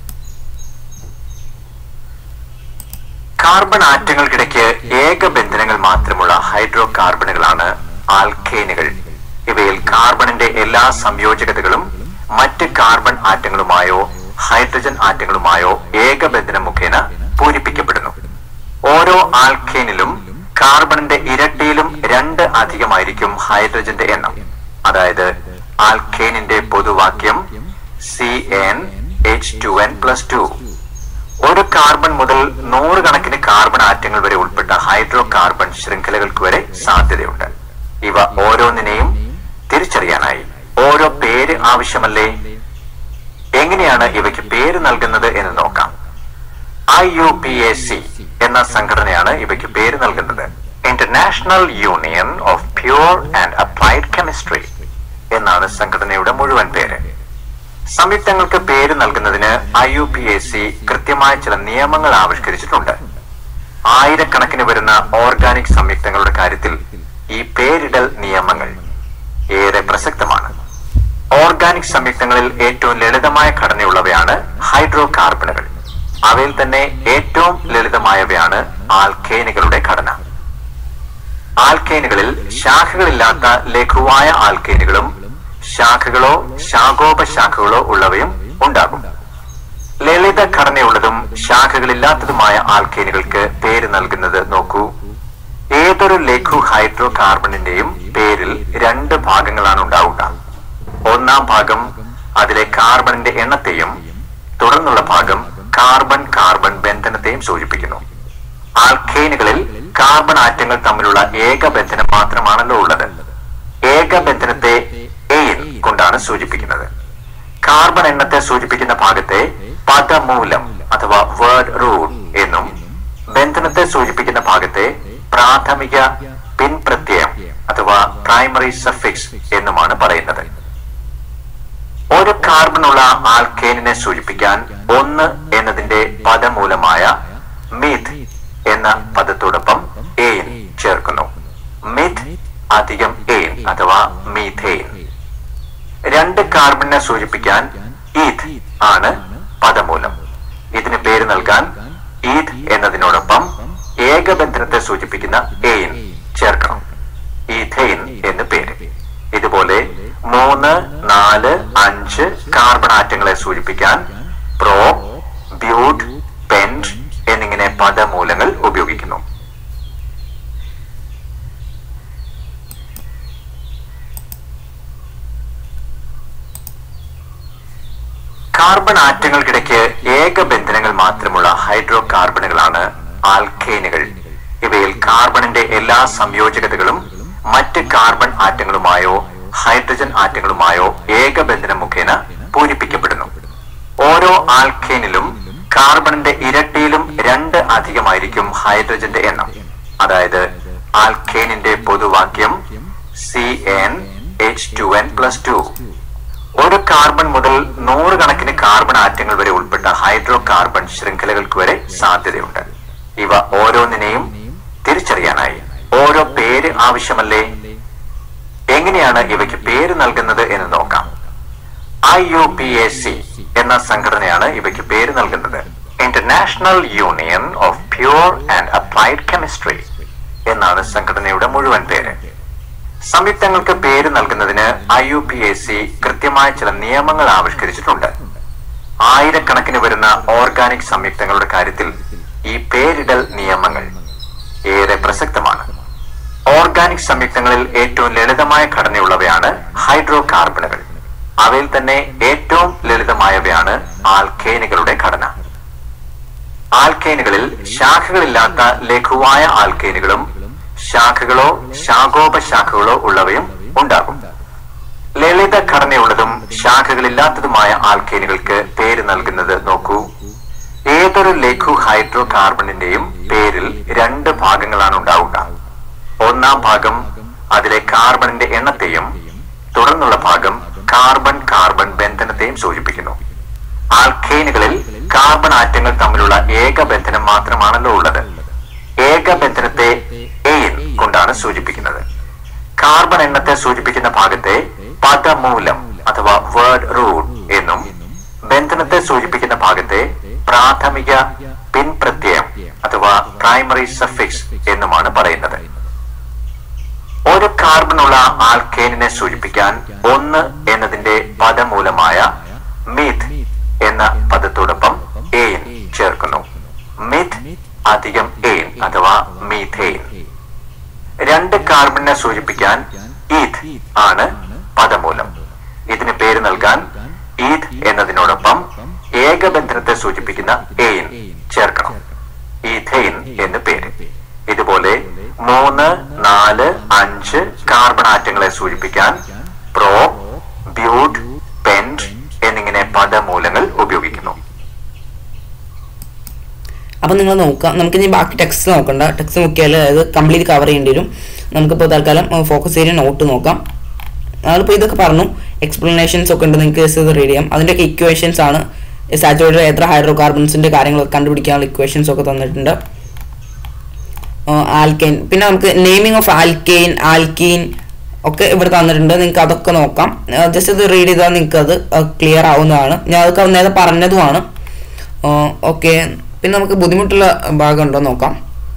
കാർബൺ ആറ്റങ്ങൾക്കിടയ്ക്ക് ഏകബന്ധനങ്ങൾ മാത്രമുള്ള ഹൈഡ്രോ കാർബണുകളാണ് ആൽക്കേനുകൾ ഇവയിൽ കാർബണിന്റെ എല്ലാ സംയോജകതകളും മറ്റ് കാർബൺ ആറ്റങ്ങളുമായോ ഹൈഡ്രജൻ ആറ്റങ്ങളുമായോ ഏകബന്ധനം മുഖേന പൂരിപ്പിക്കപ്പെടുന്നു ഓരോ ആൽക്കേനിലും കാർബണിന്റെ ഇരട്ടിയിലും രണ്ട് അധികമായിരിക്കും ഹൈഡ്രജന്റെ എണ്ണം അതായത് ആൽക്കേനിന്റെ പൊതുവാക്യം C N H two N plus two ഒരു കാർബൺ മുതൽ നൂറുകണക്കിന് കാർബൺ ആറ്റങ്ങൾ വരെ ഉൾപ്പെട്ട ഹൈഡ്രോ കാർബൺ ശൃംഖലകൾക്ക് വരെ സാധ്യതയുണ്ട് ഇവ ഓരോന്നിനെയും തിരിച്ചറിയാനായി ഓരോ പേര് ആവശ്യമല്ലേ എങ്ങനെയാണ് ഇവയ്ക്ക് പേര് നൽകുന്നത് എന്ന് നോക്കാം I U P A C എന്ന സംഘടനയാണ് ഇവയ്ക്ക് പേര് നൽകുന്നത് International Union of Pure and Applied Chemistry എന്നാണ് സംഘടനയുടെ മുഴുവൻ പേര് സംയുക്തങ്ങൾക്ക് പേര് നൽകുന്നതിന് I U P A C കൃത്യമായ ചില നിയമങ്ങൾ ആവിഷ്കരിച്ചിട്ടുണ്ട് ആയിരക്കണക്കിന് വരുന്ന ഓർഗാനിക് സംയുക്തങ്ങളുടെ കാര്യത്തിൽ ഈ പേരിടൽ നിയമങ്ങൾ ഏറെ പ്രസക്തമാണ് ഓർഗാനിക് സംയുക്തങ്ങളിൽ ഏറ്റവും ലളിതമായ ഘടനയുള്ളവയാണ് ഹൈഡ്രോ കാർബണുകൾ അവയിൽ തന്നെ ഏറ്റവും ലളിതമായവയാണ് ആൽക്കേനുകളുടെ ഘടന ആൽക്കേനുകളിൽ ശാഖകളില്ലാത്ത ലഘുവായ ആൽക്കേനുകളും ശാഖകളോ ശാഖോപശാഖകളോ ഉള്ളവയും ഉണ്ടാകും ലളിത ഘടനയുള്ളതും ശാഖകളില്ലാത്തതുമായ ആൽക്കേനുകൾക്ക് പേര് നൽകുന്നത് നോക്കൂ ഏതൊരു ലഘു ഹൈഡ്രോ കാർബണിന്റെയും പേരിൽ രണ്ട് ഭാഗങ്ങളാണ് ഉണ്ടാവുക ഒന്നാം ഭാഗം അതിലെ കാർബണിന്റെ എണ്ണത്തെയും തുടർന്നുള്ള ഭാഗം കാർബൺ കാർബൺ ബന്ധനത്തെയും സൂചിപ്പിക്കുന്നു ആൽക്കേനുകളിൽ കാർബൺ ആറ്റങ്ങൾ തമ്മിലുള്ള ഏകബന്ധനം മാത്രമാണല്ലോ ഉള്ളത് ഏകബന്ധനത്തെ എയിൽ കൊണ്ടാണ് സൂചിപ്പിക്കുന്നത് കാർബൺ എണ്ണത്തെ സൂചിപ്പിക്കുന്ന ഭാഗത്തെ പദമൂലം അഥവാ വേർഡ് റൂട്ട് എന്നും ബന്ധനത്തെ സൂചിപ്പിക്കുന്ന ഭാഗത്തെ പ്രാഥമിക പിൻപ്രത്യയം അഥവാ പ്രൈമറി സഫിക്സ് എന്നുമാണ് പറയുന്നത് ഒരു കാർബണുള്ള ആൽക്കേനിനെ സൂചിപ്പിക്കാൻ ഒന്ന് എന്നതിന്റെ പദമൂലമായ മീത്ത് എന്ന പദത്തോടൊപ്പം എയിൻ ചേർക്കുന്നു മിഥ് അധികം എയിൻ അഥവാ മീഥെയിൻ രണ്ട് കാർബണിനെ സൂചിപ്പിക്കാൻ ഈഥ് ആണ് പദമൂലം ഇതിന് പേര് നൽകാൻ ഈഥ് എന്നതിനോടൊപ്പം ഏകബന്ധനത്തെ സൂചിപ്പിക്കുന്ന എയിൻ ചേർക്കണം ഈഥെയിൻ എന്ന് പേര് ഇതുപോലെ മൂന്ന് നാല് അഞ്ച് കാർബൺ ആറ്റങ്ങളെ സൂചിപ്പിക്കാൻ പ്രോ ബ്യൂട്ട് പെന്റ് എന്നിങ്ങനെ പദമൂലങ്ങൾ ഉപയോഗിക്കുന്നു കാർബൺ ആറ്റങ്ങൾക്കിടയ്ക്ക് ഏകബന്ധനങ്ങൾ മാത്രമുള്ള ഹൈഡ്രോ കാർബണുകളാണ് ആൽക്കേനുകൾ ഇവയിൽ കാർബണിന്റെ എല്ലാ സംയോജകതകളും മറ്റ് കാർബൺ ആറ്റങ്ങളുമായോ ഹൈഡ്രജൻ ആറ്റങ്ങളുമായോ ഏകബന്ധനം മുഖേന പൂരിപ്പിക്കപ്പെടുന്നു ഓരോ ആൽക്കേനിലും കാർബണിന്റെ ഇരട്ടിയിലും രണ്ട് അധികമായിരിക്കും ഹൈഡ്രജന്റെ എണ്ണം അതായത് ആൽക്കേനിന്റെ പൊതുവാക്യം C N H two N plus two ഒരു കാർബൺ മുതൽ നൂറുകണക്കിന് കാർബൺ ആറ്റങ്ങൾ വരെ ഉൾപ്പെട്ട ഹൈഡ്രോ കാർബൺ ശൃംഖലകൾക്ക് വരെ സാധ്യതയുണ്ട് ഇവ ഓരോന്നിനെയും തിരിച്ചറിയാനായി ഓരോ പേര് ആവശ്യമല്ലേ എങ്ങനെയാണ് ഇവയ്ക്ക് പേര് നൽകുന്നത് എന്ന് നോക്കാം I U P A C എന്ന സംഘടനയാണ് ഇവയ്ക്ക് പേര് നൽകുന്നത് International Union of Pure and Applied Chemistry എന്നാണ് സംഘടനയുടെ മുഴുവൻ പേര് സംയുക്തങ്ങൾക്ക് പേര് നൽകുന്നതിന് I U P A C കൃത്യമായ ചില നിയമങ്ങൾ ആവിഷ്കരിച്ചിട്ടുണ്ട് ആയിരക്കണക്കിന് വരുന്ന ഓർഗാനിക് സംയുക്തങ്ങളുടെ കാര്യത്തിൽ ഈ പേരിടൽ നിയമങ്ങൾ ഏറെ പ്രസക്തമാണ് ഓർഗാനിക് സംയുക്തങ്ങളിൽ ഏറ്റവും ലളിതമായ ഘടനയുള്ളവയാണ് ഹൈഡ്രോ കാർബണുകൾ അവയിൽ തന്നെ ഏറ്റവും ലളിതമായവയാണ് ആൽക്കേനുകളുടെ ഘടന ആൽക്കേനുകളിൽ ശാഖകളില്ലാത്ത ലഘുവായ ആൽക്കേനുകളും ശാഖകളോ ശാഖോപശാഖകളോ ഉള്ളവയും ഉണ്ടാകും ലളിത ഘടനയുള്ളതും ശാഖകളില്ലാത്തതുമായ ആൽക്കേനുകൾക്ക് പേര് നൽകുന്നത് നോക്കൂ ഏതൊരു ലഘു ഹൈഡ്രോ കാർബണിന്റെയും പേരിൽ രണ്ട് ഭാഗങ്ങളാണ് ഉണ്ടാവുക ഒന്നാം ഭാഗം അതിലെ കാർബണിന്റെ എണ്ണത്തെയും തുടർന്നുള്ള ഭാഗം കാർബൺ കാർബൺ ബന്ധനത്തെയും സൂചിപ്പിക്കുന്നു ആൽക്കേനുകളിൽ കാർബൺ ആറ്റങ്ങൾ തമ്മിലുള്ള ഏകബന്ധനം മാത്രമാണല്ലോ ഉള്ളത് ഏകബന്ധനത്തെ എയിൻ കൊണ്ടാണ് സൂചിപ്പിക്കുന്നത് കാർബൺ എണ്ണത്തെ സൂചിപ്പിക്കുന്ന ഭാഗത്തെ പദമൂലം അഥവാ വേർഡ് റൂട്ട് എന്നും ബന്ധനത്തെ സൂചിപ്പിക്കുന്ന ഭാഗത്തെ പ്രാഥമിക പിൻപ്രത്യയം അഥവാ പ്രൈമറി സഫിക്സ് എന്നുമാണ് പറയുന്നത് ഒരു കാർബണുള്ള ആൽക്കേനിനെ സൂചിപ്പിക്കാൻ ഒന്ന് എന്നതിന്റെ പദമൂലമായ മീഥ് എന്ന പദത്തോടൊപ്പം എയിൻ ചേർക്കുന്നു മിഥ് അധികം എയിൻ അഥവാ മീഥെയിൻ രണ്ട് കാർബണിനെ സൂചിപ്പിക്കാൻ ഈഥ് ആണ് പദമൂലം ഇതിന് പേര് നൽകാൻ ഈഥ് എന്നതിനോടൊപ്പം ഏകബന്ധനത്തെ സൂചിപ്പിക്കുന്ന എയിൻ ചേർക്കണം ഈഥെയിൻ എന്ന് പേര് ഇതുപോലെ മൂന്ന് നാല് അഞ്ച് കാർബൺ ആറ്റങ്ങളെ സൂചിപ്പിക്കാൻ പ്രോ ബ്യൂട്ട് പെന്റ് എന്നിങ്ങനെ പദമൂലങ്ങൾ ഉപയോഗിക്കുന്നു അപ്പോൾ നിങ്ങൾ നോക്കുക നമുക്കിനി ബാക്കി ടെക്സ്റ്റ് നോക്കണ്ട ടെക്സ്റ്റ് നോക്കിയാൽ അത് കംപ്ലീറ്റ് കവർ ചെയ്യേണ്ടി വരും നമുക്കിപ്പോൾ തൽക്കാലം ഫോക്കസ് ഏരിയ നോട്ട് നോക്കാം നമ്മളിപ്പോൾ ഇതൊക്കെ പറഞ്ഞു എക്സ്പ്ലനേഷൻസ് ഒക്കെ ഉണ്ട് നിങ്ങൾക്ക് ജസ്റ്റ് ഇത് റീഡ് ചെയ്യാം അതിൻ്റെയൊക്കെ ഇക്വേഷൻസ് ആണ് സാച്ചുറേറ്റഡ് എത്ര ഹൈഡ്രോ കാർബൺസിൻ്റെ കാര്യങ്ങളൊക്കെ കണ്ടുപിടിക്കാനുള്ള ഇക്വേഷൻസ് ഒക്കെ തന്നിട്ടുണ്ട് ആൽക്കെയിൻ പിന്നെ നമുക്ക് നെയിമിംഗ് ഓഫ് ആൽക്കെയിൻ ആൽക്കീൻ ഒക്കെ ഇവിടെ തന്നിട്ടുണ്ട് നിങ്ങൾക്ക് അതൊക്കെ നോക്കാം ജസ്റ്റ് ഇത് റീഡ് ചെയ്താൽ നിങ്ങൾക്ക് അത് ക്ലിയർ ആവുന്നതാണ് ഞാൻ അതൊക്കെ നേരത്തെ പറഞ്ഞതുമാണ് ഓക്കെ പിന്നെ നമുക്ക് ബുദ്ധിമുട്ടുള്ള ഭാഗം ഉണ്ടോ നോക്കാം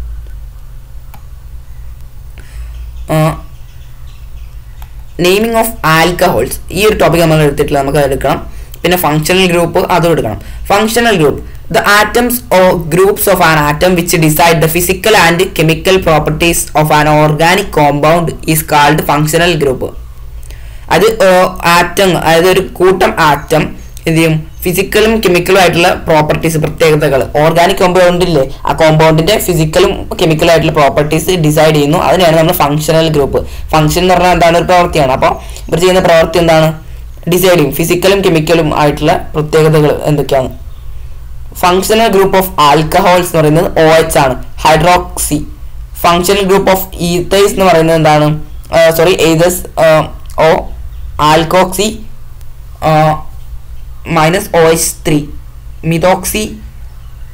നെയിമിംഗ് ഓഫ് ആൽക്കഹോൾസ് ഈ ഒരു ടോപ്പിക് നമ്മൾ എടുത്തിട്ടില്ല നമുക്ക് അത് എടുക്കണം പിന്നെ ഫങ്ഷണൽ ഗ്രൂപ്പ് അതും എടുക്കണം functional group the atoms or groups of an atom which decide the physical and chemical properties of an organic compound is called functional group അത് ആറ്റം അതായത് ഒരു കൂട്ടം ആറ്റം എന്ത് ചെയ്യും ഫിസിക്കലും കെമിക്കലും ആയിട്ടുള്ള പ്രോപ്പർട്ടീസ് പ്രത്യേകതകൾ ഓർഗാനിക് കോമ്പൗണ്ടില്ലേ ആ കോമ്പൗണ്ടിന്റെ ഫിസിക്കലും കെമിക്കലും ആയിട്ടുള്ള പ്രോപ്പർട്ടീസ് ഡിസൈഡ് ചെയ്യുന്നു അതിനെയാണ് നമ്മൾ ഫങ്ഷണൽ ഗ്രൂപ്പ് ഫങ്ഷൻ എന്ന് പറഞ്ഞാൽ എന്താണ് ഒരു പ്രവൃത്തിയാണ് അപ്പോൾ ഇവർ ചെയ്യുന്ന പ്രവൃത്തി എന്താണ് ഡിസൈഡ് ചെയ്യും ഫിസിക്കലും കെമിക്കലും ആയിട്ടുള്ള പ്രത്യേകതകൾ എന്തൊക്കെയാണ് ഫങ്ഷണൽ ഗ്രൂപ്പ് ഓഫ് ആൽക്കഹോൾസ് എന്ന് പറയുന്നത് ഒ എച്ച് ആണ് hydroxy functional group of ethers എന്ന് പറയുന്നത് എന്താണ് sorry ethers oh alkoxy minus O H three methoxy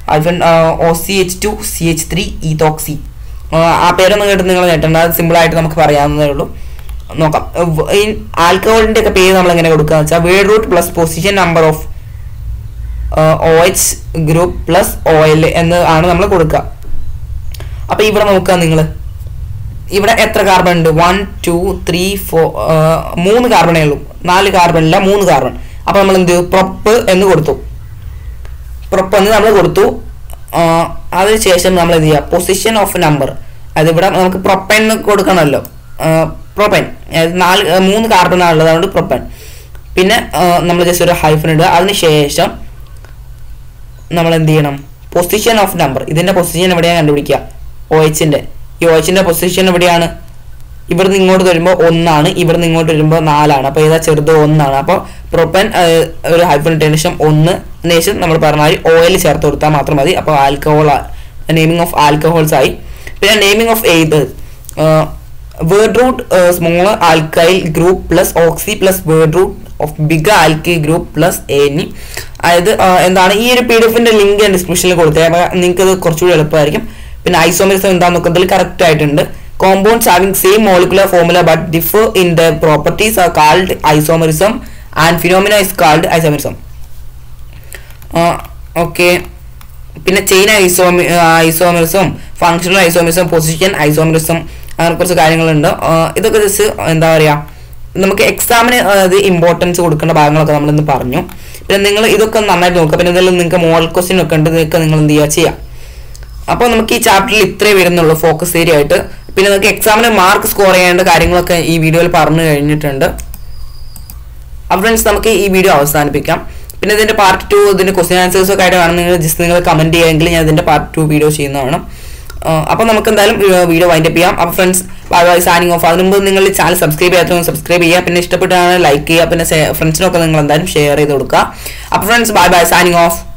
hyphen O C H two C H three ethoxy ആ പേരൊന്നും കേട്ട് നിങ്ങൾ കേട്ടണ്ട അത് സിമ്പിളായിട്ട് നമുക്ക് പറയാവുന്നതേ ഉള്ളൂ നോക്കാം വ്- ഈ ആൽക്കഹോളിൻ്റെ ഒക്കെ പേര് നമ്മൾ എങ്ങനെ കൊടുക്കുക എന്ന് വെച്ചാൽ word root plus position number of O H group plus O L എന്ന് ആണ് നമ്മൾ കൊടുക്കുക അപ്പോൾ ഇവിടെ നോക്കുക നിങ്ങൾ ഇവിടെ എത്ര കാർബൺ ഉണ്ട് വൺ ടു ത്രീ ഫോർ മൂന്ന് കാർബണേ ഉള്ളൂ നാല് കാർബൺ ഇല്ല മൂന്ന് കാർബൺ അപ്പോൾ നമ്മൾ എന്ത് പ്രൊപ്പ് എന്ന് കൊടുത്തു പ്രൊപ്പ് എന്ന് നമ്മൾ കൊടുത്തു ആ, അതിനുശേഷം നമ്മൾ എന്ത് ചെയ്യുക പൊസിഷൻ ഓഫ് നമ്പർ അത് ഇവിടെ നമുക്ക് പ്രൊപ്പൻ എന്ന് കൊടുക്കണമല്ലോ പ്രൊപ്പൻ അതായത് നാല് ആ, മൂന്ന് കാർബൺ ഉള്ളത് അതുകൊണ്ട് പ്രൊപ്പൻ പിന്നെ നമ്മൾ ജസ്റ്റ് ഒരു ഹൈഫൻ ഇടുക അതിനുശേഷം നമ്മൾ എന്ത് ചെയ്യണം പൊസിഷൻ ഓഫ് നമ്പർ ഇതിന്റെ പൊസിഷൻ എവിടെയാണ് കണ്ടുപിടിക്കുക ഒ എച്ചിന്റെ ഈ ഒ എച്ചിന്റെ പൊസിഷൻ എവിടെയാണ് ഇവിടുന്ന് ഇങ്ങോട്ട് വരുമ്പോൾ ഒന്നാണ് ഇവിടുന്ന് ഇങ്ങോട്ട് വരുമ്പോൾ നാലാണ് അപ്പോൾ ഏതാ ചെറുത് ഒന്നാണ് അപ്പോൾ പ്രൊപ്പൻ ഒരു ഹൈഫൻ ഇട്ടതിന് ശേഷം ഒന്ന് അതിന് ശേഷം നമ്മൾ പറഞ്ഞ മാതിരി ഓയിൽ ചേർത്ത് കൊടുത്താൽ മാത്രം മതി അപ്പോൾ ആൽക്കഹോൾ നെയിമിംഗ് ഓഫ് ആൽക്കഹോൾസ് ആയി പിന്നെ naming of eth word root small alkyl group plus oxy plus word root of big alkyl group plus ane അതായത് ആ, എന്താണ് ഈ ഒരു പി ഡി എഫിന്റെ ലിങ്ക് ഡിസ്ക്രിപ്ഷനിൽ കൊടുത്തേ അപ്പോൾ നിങ്ങൾക്ക് ഇത് കുറച്ചുകൂടി എളുപ്പമായിരിക്കും പിന്നെ ഐസോമെറിസം എന്താണെന്നൊക്കെ ഇതിൽ കറക്റ്റ് ആയിട്ടുണ്ട് compounds having same molecular formula but differ in the properties are called isomerism and phenomena is called isomerism okay പിന്നെ chain isomer isomerism functional isomerism position isomerism അങ്ങനെ കുറച്ച് കാര്യങ്ങളുണ്ട് ആ, ഇതൊക്കെ ജസ്റ്റ് എന്താ പറയുക നമുക്ക് എക്സാമിന് അത് ഇമ്പോർട്ടൻസ് കൊടുക്കേണ്ട ഭാഗങ്ങളൊക്കെ നമ്മളിന്ന് പറഞ്ഞു പിന്നെ നിങ്ങൾ ഇതൊക്കെ നന്നായിട്ട് നോക്കുക പിന്നെ ഇതിൽ നിങ്ങൾക്ക് മോഡൽ ക്വസ്റ്റ്യൻ ഒക്കെ ഉണ്ട് ഇതൊക്കെ നിങ്ങൾ എന്ത് ചെയ്യുക ചെയ്യാം അപ്പോൾ നമുക്ക് ഈ ചാപ്റ്ററിൽ ഇത്രേ വരുന്നുള്ളൂ ഫോക്കസ് ഏരിയ ആയിട്ട് പിന്നെ നിങ്ങൾക്ക് എക്സാമിന് മാർക്ക് സ്കോർ ചെയ്യേണ്ട കാര്യങ്ങളൊക്കെ ഈ വീഡിയോയിൽ പറഞ്ഞു കഴിഞ്ഞിട്ടുണ്ട് അപ്പോൾ ഫ്രണ്ട്സ് നമുക്ക് ഈ വീഡിയോ അവസാനിപ്പിക്കാം പിന്നെ ഇതിന്റെ പാർട്ട് ടു ഇതിന്റെ ക്വസ്റ്റ്യൻ ആൻസേഴ്സ് ഒക്കെ ആയിട്ട് വേണം നിങ്ങൾ ജസ്റ്റ് നിങ്ങൾ കമന്റ് ചെയ്യുമെങ്കിൽ ഞാൻ ഇതിന്റെ പാർട്ട് ടു വീഡിയോ ചെയ്യുന്നതാണ് അപ്പോൾ നമുക്ക് എന്തായാലും വീഡിയോ വൈൻഡ് അപ്പ് ചെയ്യാം അപ്പോൾ friends bye bye signing off അതിന് മുമ്പ് നിങ്ങൾ ചാനൽ സബ്സ്ക്രൈബ് ചെയ്യാത്തവங்க സബ്സ്ക്രൈബ് ചെയ്യുക പിന്നെ ഇഷ്ടപ്പെട്ടാണ് ലൈക്ക് ചെയ്യുക പിന്നെ ഫ്രണ്ട്സിനൊക്കെ നിങ്ങൾ എന്തായാലും ഷെയർ ചെയ്ത് കൊടുക്കുക അപ്പോൾ friends bye bye signing of